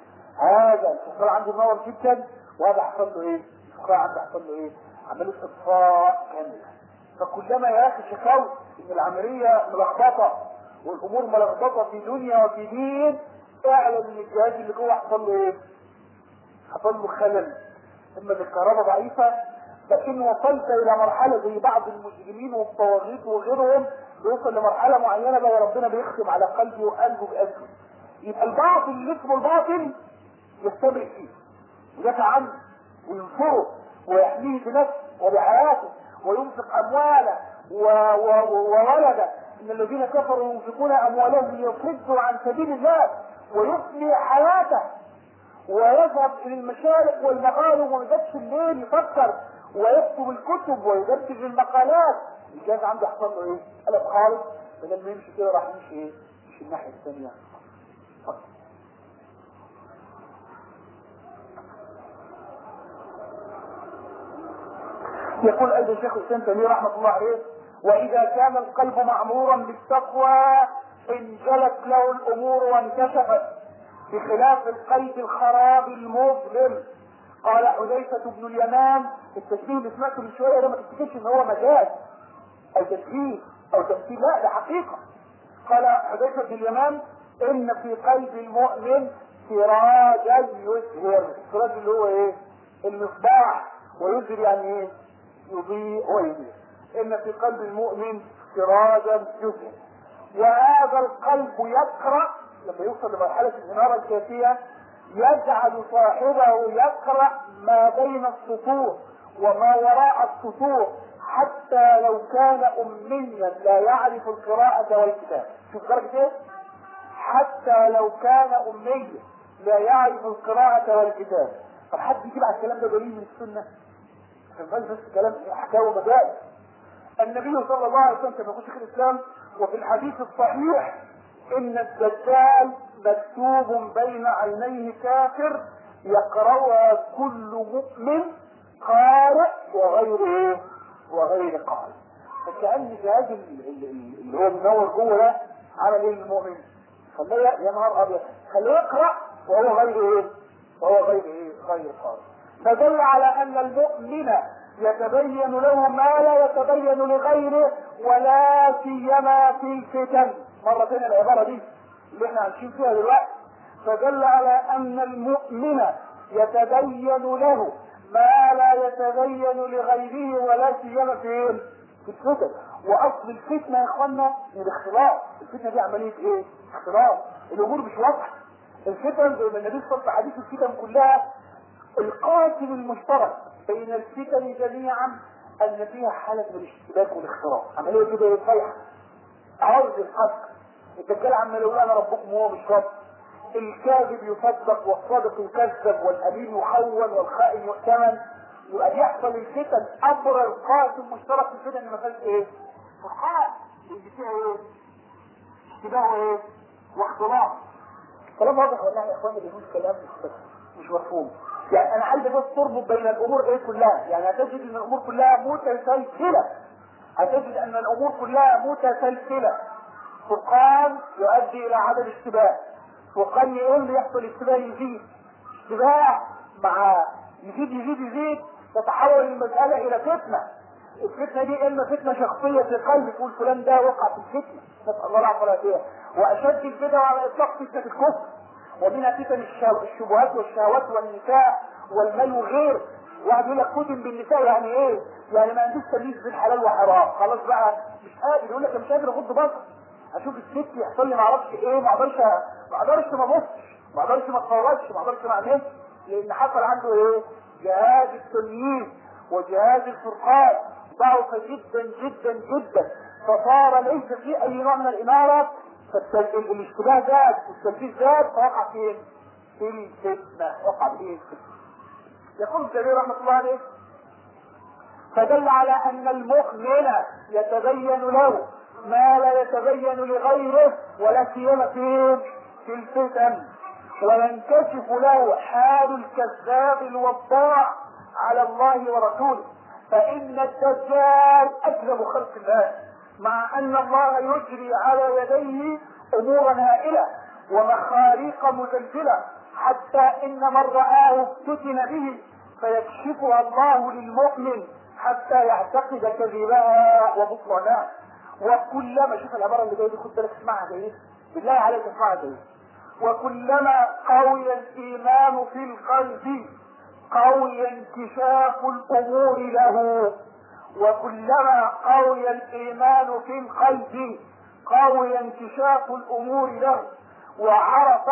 هذا الفقاع عنده منور جدا وهذا حصل له ايه؟ الفقاع عنده حصل له ايه؟ عمليه اطفاء كامله فكلما يا اخي شكوت ان العمليه ملخبطه والامور ملخبطه في دنيا وفي دين اعلم ان الجهاز اللي جوه حصل له ايه؟ حصل له خلل اما ان الكهرباء ضعيفه لكن وصلت الى مرحله زي بعض المجرمين والطواغيت وغيرهم بيوصل لمرحله معينه بقى ربنا بيختم على قلبه وقلبه بقلبه يبقى الباطل اللي اسمه الباطل يستمر فيه ويدافع عنه وينصره ويحميه بنفسه وبحياته وينفق امواله و- و- وولده ان الذين كفروا ينفقون اموالهم ليصدوا عن سبيل الله ويفني حياته ويذهب الى المشارق والمغارب وما يجدش الليل يفكر ويكتب الكتب ويدبج المقالات الجهاز عنده حصل له ايه؟ قلب خالص بدل ما يمشي كده راح يمشي ايه؟ يمشي الناحيه الثانيه يقول ايضا الشيخ الاسلام تيميه رحمه الله عليه واذا كان القلب معمورا بالتقوى انجلت له الامور وانكشفت بخلاف القلب الخراب المظلم قال حذيفة بن اليمان التشبيه اللي سمعته من شوية ده ما تفتكرش ان هو مجاز او تشبيه او تمثيل لا ده حقيقة قال حذيفة بن اليمان ان في قلب المؤمن سراجا يزهر السراج اللي هو ايه المصباح ويزهر يعني ايه يضيء ويضيء ان في قلب المؤمن سراجا يزهر وهذا القلب يقرأ لما يوصل لمرحلة الإنارة الكافية يجعل صاحبه يقرأ ما بين السطور وما وراء السطور حتى لو كان أميا لا يعرف القراءة والكتاب شوف درجة ايه؟ حتى لو كان أميا لا يعرف القراءة والكتاب طب حد يجيب على الكلام ده دليل من السنة؟ ما بس كلام حكاوي ومجال النبي صلى الله عليه وسلم كما يقول شيخ الاسلام وفي الحديث الصحيح ان الدجال مكتوب بين عينيه كافر يقرأها كل مؤمن قارئ وغير ايه؟ وغير قارئ فكأن جهاز ال- ال- ال- اللي هو منور جوه ده عمل ايه للمؤمن؟ خليه يا نهار ابيض خليه يقرأ وهو غير ايه؟ وهو غير ايه؟ غير خالص فدل على ان المؤمن يتبين له ما لا يتبين لغيره ولا سيما في الفتن مرة ثانية العبارة دي اللي احنا عايشين فيها دلوقتي فدل على ان المؤمن يتبين له ما لا يتبين لغيره ولا سيما في في الفتن واصل الفتنه يا اخوانا الاختلاط الفتنه دي عمليه ايه؟ اختلاط الامور مش واضحه الفتن زي ما النبي صلى الله عليه وسلم الفتن كلها القاتل المشترك بين الفتن جميعا ان فيها حاله من الاشتباك والاختلاط عمليه كده ايه صيحه عرض الحق الدجال عمال يقول انا ربكم وهو مش رب الكاذب يصدق والصادق يكذب والامين يخون والخائن يؤتمن يبقى يحصل الفتن امر القاتل مشترك في الفتن اللي ما فيهاش ايه؟ فرحان اللي فيها ايه؟ اشتباه ايه؟ واختلاط كلام واضح ولا يا اخواني بيقول كلام مش مش مفهوم يعني انا عايز بس تربط بين الامور ايه كلها يعني هتجد ان الامور كلها متسلسله هتجد ان الامور كلها متسلسله فرقان يؤدي الى عدم اشتباه فرقان يقول يحصل اشتباه يزيد اشتباه مع يزيد يزيد يزيد تتحول المسألة إلى فتنة الفتنة دي إما فتنة شخصية في القلب تقول فلان ده وقع في الفتنة نسأل الله العفو والعافية وأشد البدع على الإطلاق فتنة الكفر ومنها فتن الشبهات والشهوات والنساء والمال وغير واحد يقول لك فتن بالنساء يعني ايه؟ يعني ما عندوش تمييز بين حلال وحرام خلاص بقى مش قادر يقول لك انا مش قادر اغض بصر اشوف الست يحصل لي ما اعرفش ايه ما اقدرش ما اقدرش ما ابصش ما اقدرش ما اتفرجش ما اقدرش ما اعملش لان حصل عنده ايه؟ جهاز التمييز وجهاز الفرقان ضعف جدا جدا جدا فصار ليس في اي نوع من الاماره فالاشتباه زاد والتلبيس زاد فوقع فين؟ في الفتنه وقع في الفتنه يقول الجليل رحمه الله عليه فدل على ان المؤمن يتبين له ما لا يتبين لغيره ولا سيما في في الفتن وينكشف له حال الكذاب الوضاع على الله ورسوله فإن الدجال أكذب خلق الله مع أن الله يجري على يديه أمورا هائلة ومخاريق مزلزلة حتى إن من رآه افتتن به فيكشفها الله للمؤمن حتى يعتقد كذبها وبطلانها وكلما شوف العبارة اللي جاية دي خد بالك اسمعها جيد بالله عليك اسمعها جيد وكلما قوي الإيمان في القلب قوي انكشاف الأمور له وكلما قوي الإيمان في القلب قوي انكشاف الأمور له وعرف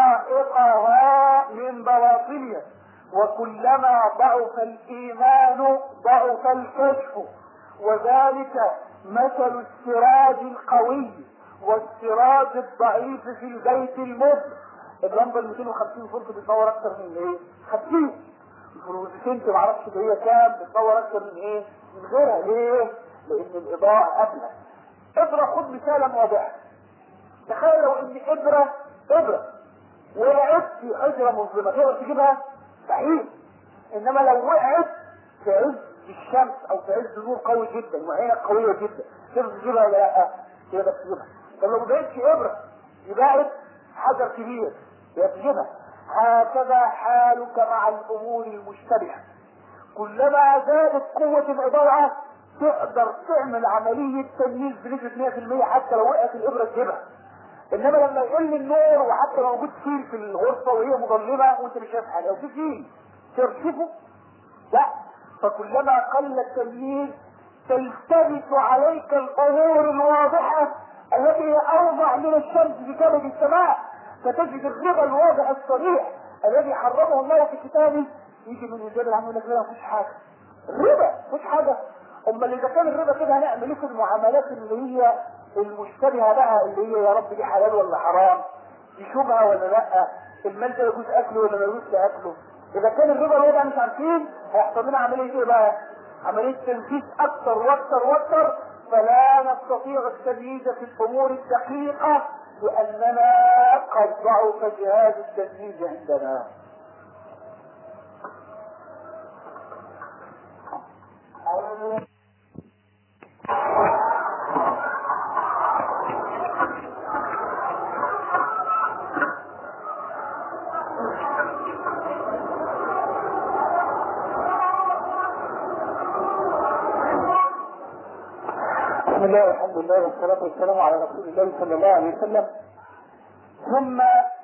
حقائقها من بواطنها وكلما ضعف الإيمان ضعف الكشف وذلك مثل السراج القوي والسراج الضعيف في البيت المظلم اللمبه ال 250 فولت بتنور اكتر من ايه؟ 50 الفلوسنت ما اعرفش هي كام بتنور اكتر من ايه؟ من غيرها ليه؟ لان الاضاءه ابلى ابره خد مثالا واضحا تخيل لو ان ابره ابره وقعت في حجره مظلمه تقدر تجيبها؟ مستحيل انما لو وقعت في عز الشمس او في عز نور قوي جدا وعينك قويه جدا تقدر تجيبها ولا لا؟ تقدر تجيبها طب لو ما بقتش ابره يبقى حجر كبير يجيبها هكذا حالك مع الامور المشتبهه كلما زادت قوه الاضاءه تقدر تعمل عمليه تمييز بنسبه 100% حتى لو وقعت الابره تجيبها انما لما يقل النور وحتى لو موجود فيل في الغرفه وهي مظلمه وانت مش شايف حاجه لو في فيل ترشفه لا فكلما قل التمييز تلتبس عليك الامور الواضحه التي هي اوضح من الشمس في كبد السماء فتجد الربا الواضح الصريح الذي حرمه الله في كتابه يجي من الجبل عنه يقول لك لا مفيش حاجه الربا مفيش حاجه امال اذا كان الربا كده هنعمل ايه في المعاملات اللي هي المشتبهه بقى اللي هي يا رب دي حلال ولا حرام دي شبهه ولا لا المال ده يجوز اكله ولا ما يجوزش اكله اذا كان الربا الوضع مش عارفين هيحصل لنا عمليه ايه بقى؟ عمليه تنفيذ اكتر واكتر واكتر فلا نستطيع التمييز في الامور الدقيقه لاننا قد ضعف جهاز التمييز عندنا الحمد لله والصلاة والسلام على رسول الله صلى الله عليه وسلم ثم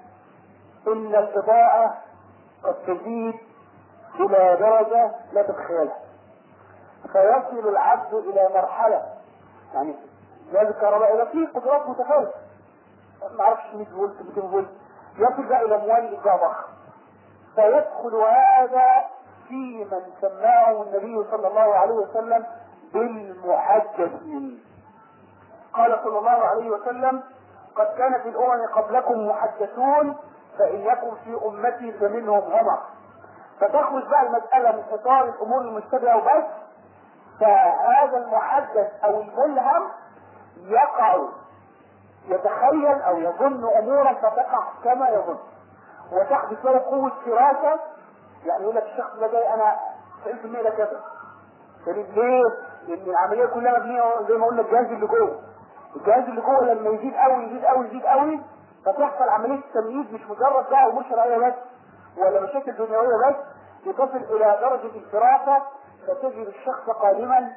إن الإضاءة قد تزيد إلى درجة لا تتخيلها فيصل العبد إلى مرحلة يعني جهاز الكهرباء إذا فيه قدرات متفاوتة ما اعرفش 100 فولت 200 فولت يصل بقى إلى مولد بقى ضخم فيدخل هذا في من سماه النبي صلى الله عليه وسلم بالمحدثين قال صلى الله عليه وسلم قد كان في الامم قبلكم محدثون فان يكن في امتي فمنهم عمر فتخرج بقى المساله من اطار الامور المشتبهه وبس فهذا المحدث او الملهم يقع يتخيل او يظن امورا فتقع كما يظن وتحدث له قوه فراسه يعني يقول لك الشخص ده جاي انا 90% ده كذا طيب ليه؟ لان العمليه كلها مبنيه زي ما قلنا الجهاز اللي جوه الجهاز اللي جوه لما يزيد قوي يزيد قوي يزيد قوي فتحصل عمليه تمييز مش مجرد بقى امور شرعيه بس ولا مشاكل دنيويه بس لتصل الى درجه الفراسه فتجد الشخص قادما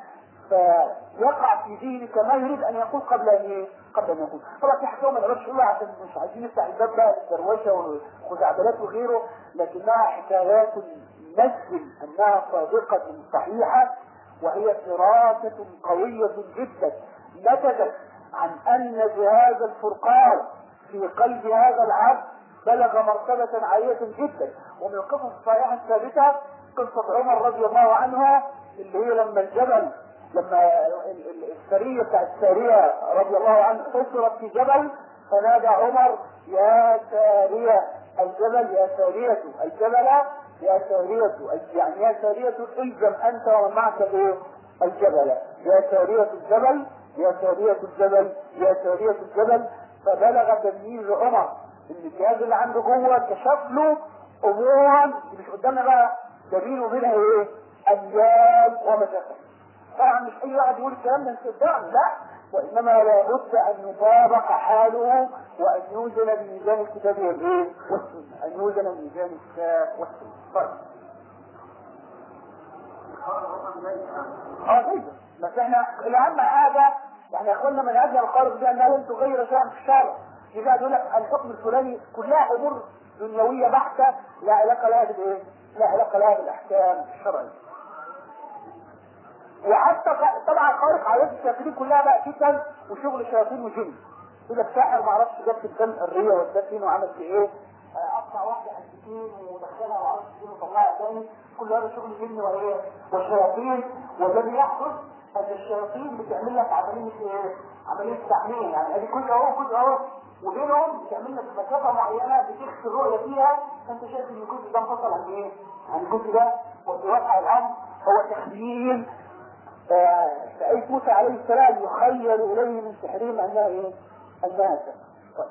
فيقع في ذهنك ما يريد ان يقول قبل ان ايه؟ قبل ان يقول طبعا في حكايه ما نقدرش نقولها عشان مش عايزين نفتح الباب بقى للدروشه والخزعبلات وغيره لكنها حكايات نجزم انها صادقه صحيحه وهي فراسه قويه جدا نتجت عن ان جهاز الفرقان في قلب هذا العبد بلغ مرتبة عالية جدا ومن القصص الصحيحة الثابتة قصة عمر رضي الله عنها اللي هي لما الجبل لما السرية بتاعت السارية رضي الله عنه حصرت في جبل فنادى عمر يا سارية الجبل يا سارية الجبل يا سارية يعني يا سارية الزم انت ومن معك ايه الجبل يا سارية الجبل يا سارية الجبل يا سارية الجبل فبلغ تمييز عمر ان الجهاز اللي عنده جوه كشف له امورا مش قدامنا بقى دليل ومنها ايه ايام ومسافات طبعا مش اي واحد يقول الكلام ده استخدام لا وانما لابد ان يطابق حاله وان يوزن بميزان الكتاب والايه والسنه ان يوزن بميزان الكتاب والسنه طيب اه طيب بس احنا الاهم حاجه يعني يا اخوانا من اجل القارب بانه لن تغير شيئا في الشارع يبقى يقول لك الحكم الفلاني كلها امور دنيويه بحته لا علاقه لها بالايه؟ لا علاقه لها بالاحكام الشرعيه. وحتى طبعا خارق عادات الشياطين كلها بقى فتن وشغل شياطين وجن. يقول لك ساحر ما اعرفش جاب في الدم الريه وده فين وعمل في ايه؟ قطع واحده حلقتين ودخلها وعرفت فين وطلعها تاني كل هذا شغل جن وايه؟ وشياطين والذي يحدث ان الشياطين بتعمل لك عمليه ايه؟ عمليه تحميل يعني ادي كل اهو كل اهو وبينهم بتعمل لك مسافه معينه بتخفي الرؤيه فيها فانت شايف ان الجزء ده انفصل عن ايه؟ عن الجزء ده وفي واقع الامر هو تخييل فأي موسى عليه السلام يخيل إليه من سحرهم أنها إيه؟ أنها طيب.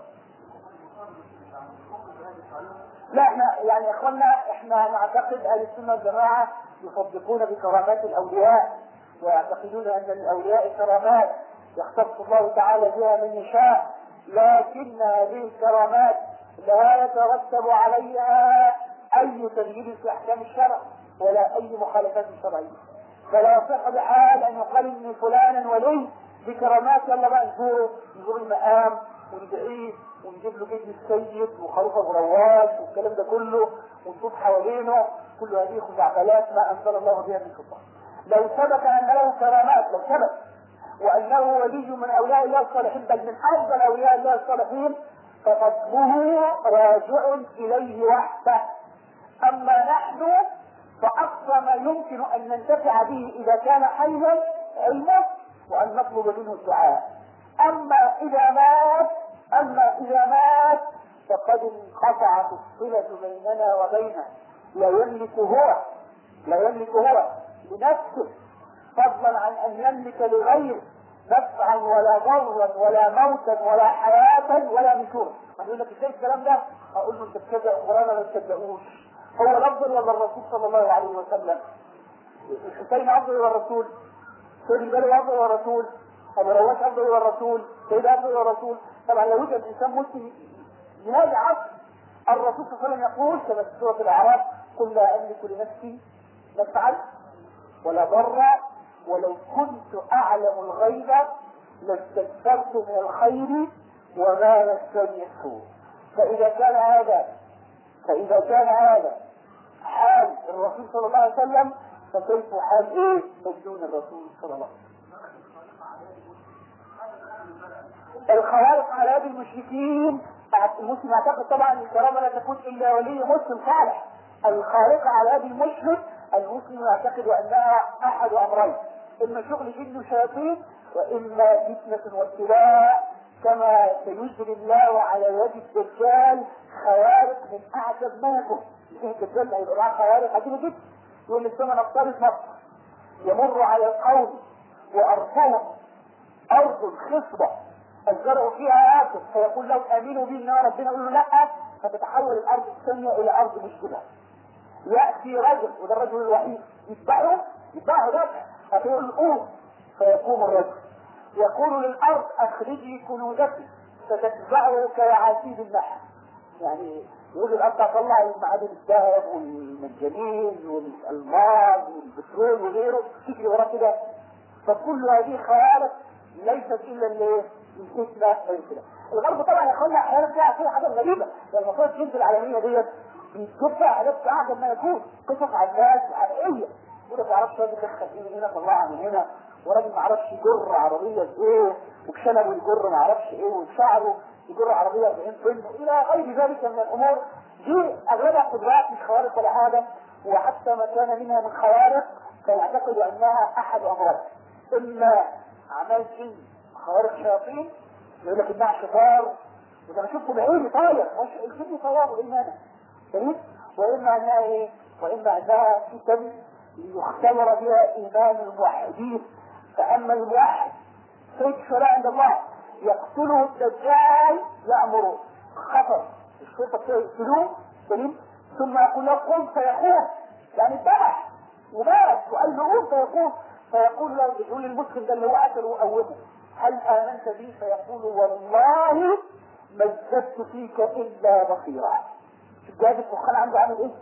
لا احنا يعني يا اخوانا احنا نعتقد اهل السنه والجماعه يصدقون بكرامات الاولياء ويعتقدون ان الاولياء كرامات يختص الله تعالى بها من يشاء لكن هذه الكرامات لا يترتب عليها اي تغيير في احكام الشرع ولا اي مخالفات شرعيه فلا يصح بحال ان يقال ان فلانا ولي بكرامات يلا بقى نزوره نزور المقام وندعيه ونجيب له جد السيد وخروف ابو رواش والكلام ده كله ونطوف حوالينه كل هذه خزعبلات ما انزل الله بها من سلطان لو ثبت ان له كرامات لو ثبت وانه ولي من اولياء الله الصالحين بل من افضل اولياء الله الصالحين ففضله راجع اليه وحده اما نحن فاقصى ما يمكن ان ننتفع به اذا كان حيا علمه وان نطلب منه الدعاء اما اذا مات اما اذا مات فقد انقطعت الصله بيننا وبينه لا يملك هو لا يملك هو لنفسه فضلا عن ان يملك لغيره نفعا ولا ضرا ولا موتا ولا حياة ولا نشورا يقول لك ازاي الكلام ده؟ اقول له انت بتصدق القران ما تصدقوش هو الافضل ولا الرسول صلى الله عليه وسلم؟ الحسين افضل ولا الرسول؟ سيد البلوي افضل ولا الرسول؟ ابو رواش افضل ولا الرسول؟ سيد افضل ولا الرسول؟ طبعا لو وجد انسان مسلم ينادي عبد الرسول صلى الله عليه وسلم يقول كما في سوره الاعراف قل لا املك لنفسي نفعا ولا ضرا ولو كنت اعلم الغيب لاستكثرت من الخير وما مسني السوء فإذا كان هذا فإذا كان هذا حال الرسول صلى الله عليه وسلم فكيف حال ايه مجنون الرسول صلى الله عليه وسلم الخوارق على يد المشركين المسلم يعتقد طبعا الكرامه لا تكون الا ولي مسلم صالح الخارقه على يد المشرك المسلم يعتقد انها احد امرين اما شغل جن وشياطين واما فتنه وابتلاء كما سيجري الله على يد الدجال خوارق من اعجب ما يكون الدجال هيبقى معاه خوارق عجيبه جدا يقول للسماء نفترض مصر يمر على القوم وارضهم ارض خصبه الزرع فيها آكل فيقول لهم امنوا بي ان ربنا يقول له لا فتتحول الارض الثانيه الى ارض مشكله ياتي رجل وده الرجل الوحيد يتبعه يتبعه رجل فيقول له قوم فيقوم الرجل يقول للارض اخرجي كنوزك فتتبعه كيعاسيب النحل يعني يقول الارض تطلع المعادن الذهب والمنجنين والالماس والبترول وغيره تجري وراه كده فكل هذه خوارق ليست الا اللي الفتنه والكده الغرب طبعا يا اخوانا احيانا فيها فيها حاجات غريبه يعني المفروض الجنس العالميه ديت بتجيب فيها حاجات اعجب ما يكون قصص عن الناس حقيقيه يقول لك ما اعرفش راجل دخل ايه هنا طلعها من هنا وراجل ما اعرفش يجر عربيه بايه وبشنبه يجر ما اعرفش ايه وبشعره يجر عربيه 40 طن الى غير ذلك من الامور دي اغلبها قدرات مش خوارق ولا حاجه وحتى ما كان منها من خوارق فيعتقد انها احد امرين اما اعمال جن خوارق شياطين يقول لك انها شطار وده انا شفته بعيني طاير مش الجن طيار وايه مانع فاهم واما انها ايه واما انها فتن ليختبر بها ايمان الموحدين فاما الموحد سيد الشرع عند الله يقتله الدجال يامر خطر الشرطه يقتلوه سليم ثم يقول له قم فيقوم يعني ذبح ومات وقال له قوم فيقوم فيقول له يقول المسلم ده اللي هو قتل وقومه هل امنت بي فيقول والله ما ازددت فيك الا بصيرا شوف جهاز الفخان عنده عامل ايه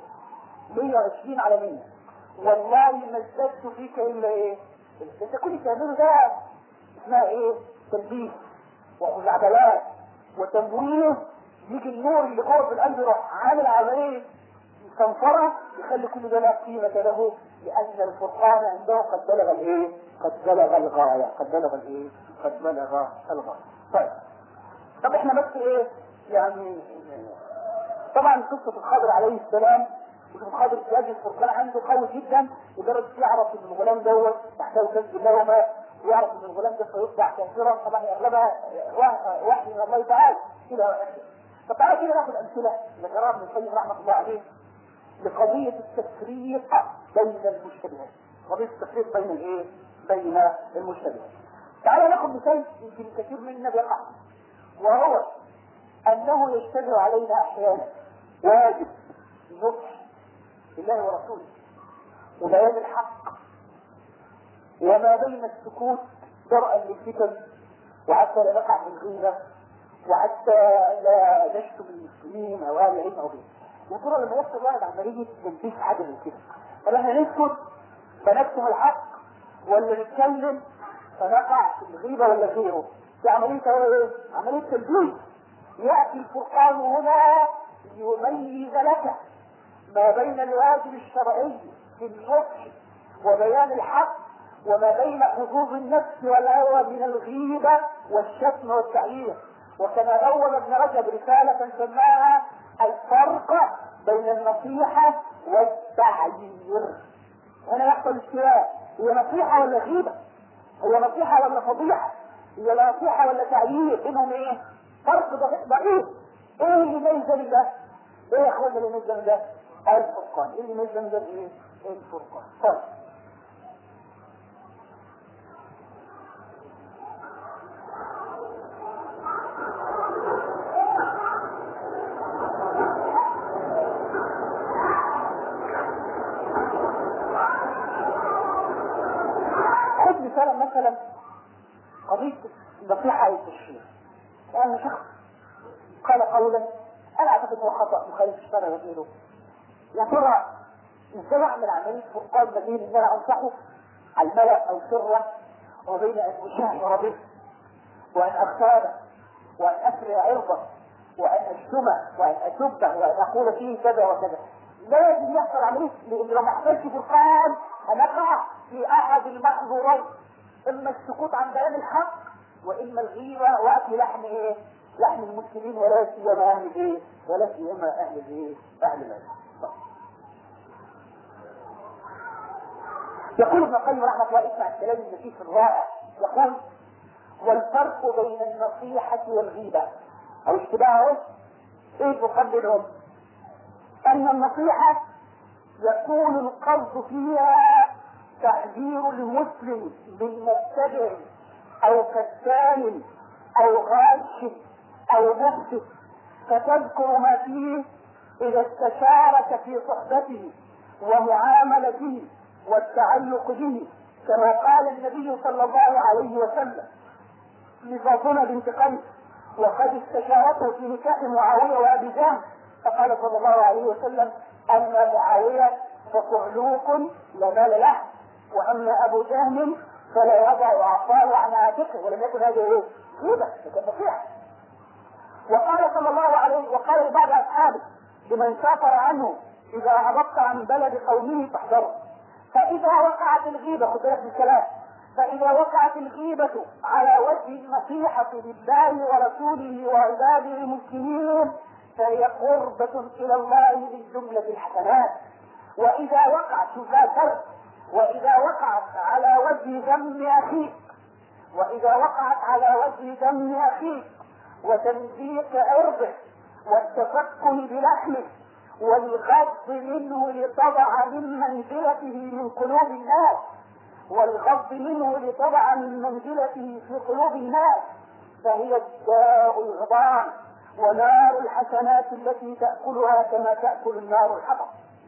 120 على 100 والله ما ازددت فيك الا ايه انت كل اللي بتعمله ده اسمها ايه تلبيس وخزعبلات وتمويه يجي النور اللي جوه في القلب يروح عامل عمليه صنفرة يخلي كل ده لا قيمة له لأن الفرقان عنده قد بلغ الإيه؟ قد بلغ الغاية، قد بلغ الإيه؟ قد بلغ الغاية. طيب. طب إحنا بس إيه؟ يعني طبعا قصة الخضر عليه السلام الخضر في هذه الفرقان عنده قوي جدا لدرجة يعرف إن الغلام دوت تحتوي كنز لهما ويعرف إن الغلام ده سيصبح كافرا طبعا أغلبها وحي من الله تعالى إلى آخره. طب تعالى كده ناخد أمثلة ذكرها ابن القيم رحمة الله عليه لقضية التفريق بين المشتبهات قضية التفريق بين الايه؟ بين المشتبهات تعالى ناخد مثال يمكن كثير منا بيقع وهو انه يشتبه علينا احيانا واجب نصح الله ورسوله وبيان الحق وما بين السكوت درءا للفتن وحتى لا نقع في الغيبة وحتى لا نشتم المسلمين او اهل العلم او غيره يا ترى لما يحصل واحد عملية تنفيذ حاجة من كده هل احنا نسكت فنكتم الحق ولا نتكلم فنقع في الغيبة ولا غيره دي عملية ايه؟ عملية تنفيذ يأتي الفرقان هنا ليميز لك ما بين الواجب الشرعي في النصح وبيان الحق وما بين حظوظ النفس والهوى من الغيبة والشتم والتعيير وكما أول ابن رجب رسالة سماها الفرق بين النصيحة والتعيير هنا يحصل اشتراك هي نصيحة ولا غيبة هي نصيحة ولا فضيحة هي نصيحة ولا تعيير بينهم ايه فرق ضعيف ايه اللي يميز من ده ايه يا اخوانا اللي يميز من ده الفرقان ايه اللي يميز من ده ايه الفرقان طيب مثلا مثلا قضية النصيحة أو التشهير يعني شخص قال قولا أنا أعتقد أنه خطأ مخالف الشرع وغيره يا ترى إزاي أعمل عملية فرقان ما بين إن أنا أنصحه على الملأ أو سرا وبين أن أشاهر به وأن أغتابه وأن أسرع عرضه وأن أشتمه وأن أسبه وأن أقول فيه كذا وكذا لازم يحصل عملية لأن لو ما حصلش فرقان هنقع في أحد المحظورين إما السكوت عن بيان الحق وإما الغيبة وأكل لحم إيه؟ لحم المسلمين ولا سيما أهل إيه؟ ولا سيما أهل إيه؟ أهل العلم. يقول ابن القيم رحمه الله اسمع الكلام النفيس الرائع يقول والفرق بين النصيحة والغيبة أو اشتباههم ايه تقبلهم أن النصيحة يكون القصد فيها تحذير المسلم من مبتدع أو كتان أو غاش أو مفسد فتذكر ما فيه إذا استشارك في صحبته ومعاملته والتعلق به كما قال النبي صلى الله عليه وسلم لفاطمة بنت قيس وقد استشارته في نكاح معاوية وأبي جهل فقال صلى الله عليه وسلم أما معاوية فصعلوك لا مال له وأما أبو جهل فلا يضع عصاه عن عاتقه ولم يكن هذا إيه؟ غيبة لكن نصيحة وقال صلى الله عليه وقال لبعض أصحابه لمن سافر عنه إذا هبطت عن بلد قومه فاحذره فإذا وقعت الغيبة خذ بالك من الكلام فإذا وقعت الغيبة على وجه النصيحة لله ورسوله وعباده المسلمين فهي قربة إلى الله من جملة الحسنات وإذا وقعت شوف بقى الفرق وإذا وقعت على وجه ذم أخيك وإذا وقعت على وجه ذم أخيك وتنزيق عرضه والتفكه بلحمه والغض منه لتضع من منزلته من قلوب الناس والغض منه لتضع من منزلته في قلوب الناس فهي الداء الغضان ونار الحسنات التي تأكلها كما تأكل النار الحطب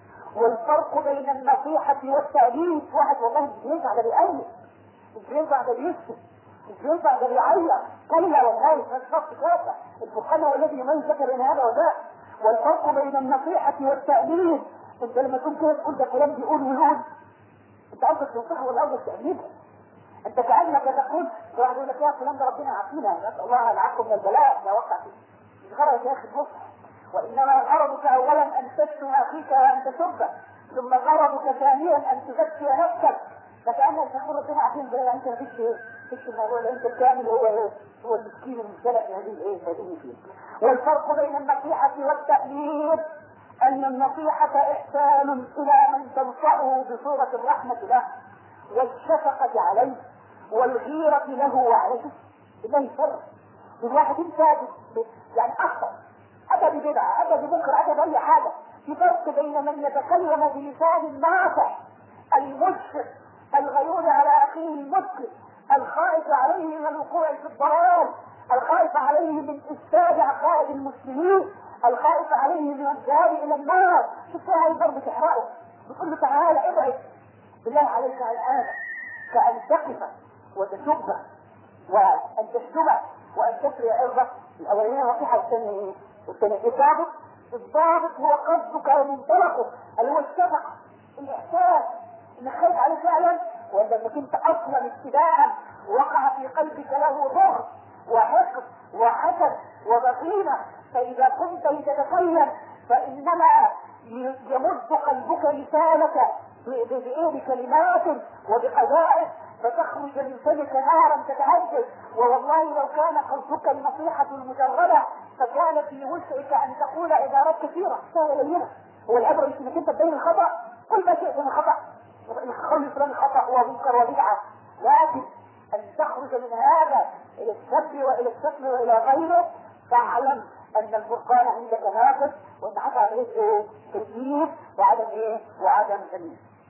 والفرق بين النصيحة والتأليف واحد والله مش بينفع ده بيألف مش بينفع ده بيكتب مش بينفع ده بيعيط كلا والله ما شخص كافة الفقهاء هو الذي يميز بين هذا وذاك والفرق بين النصيحة والتأليف انت لما تقول كده تقول ده فلان بيقول ويقول انت قصدك تنصحه ولا قصدك تأليفه انت كأنك تقول واحد يقول لك يا فلان ده ربنا يعافينا نسأل الله العفو من البلاء ما وقع فيه مش غرض يا اخي المصحف وانما غرضك اولا ان تشتم اخيك وان تسبه ثم غرضك ثانيا ان تزكي نفسك فكأنك تقول ربنا عارفين بقى انت مفيش ايه مفيش الموضوع ده انت الكامل هو ايه هو المسكين المبتلى في هذه الايه هذه فيه والفرق بين النصيحة والتأليف ان النصيحة احسان الى من تنصحه بصورة الرحمة له والشفقة عليه والغيرة له وعليه بالله فرق الواحد انت يعني اخطأ اتى ببدعة اتى بمنكر اتى باي حاجة في فرق بين من يتكلم بلسان ناصح المشفق الغيور على اخيه المسلم الخائف عليه من الوقوع في الضلال الخائف عليه من افساد عقائد المسلمين الخائف عليه من الذهاب الى النار شوف هاي الضرب تحرقه بتقول له تعالى ابعد بالله عليك الان كان تقف وتسبه وان تشتمه وان تسري عرضه الاولانيه نصيحه والثانيه ايه؟ والثانيه الضابط الضابط هو قصدك ومنطلقه اللي هو الشفقه الاحساس انك خايف عليه فعلا ولا انك انت اصلا ابتداء وقع في قلبك له ضغط وحقد وحسد وبغينه فاذا كنت لتتكلم فانما يمد قلبك لسانك بايه بكلمات وبقذائف فتخرج من فمك نارا تتهجد ووالله لو كان قصدك النصيحة المجردة فكان في وسعك ان تقول عبارات كثيرة سهلة لينة هو العبرة مش انك انت تبين الخطأ كل ما شئت من الخطأ خلي فلان خطأ ومنكر وبدعة لكن ان تخرج من هذا الى السب والى الشتم والى غيره فاعلم ان الفرقان عندك ناقص وان حصل عليك ايه؟ تدليس وعدم ايه؟ وعدم تمييز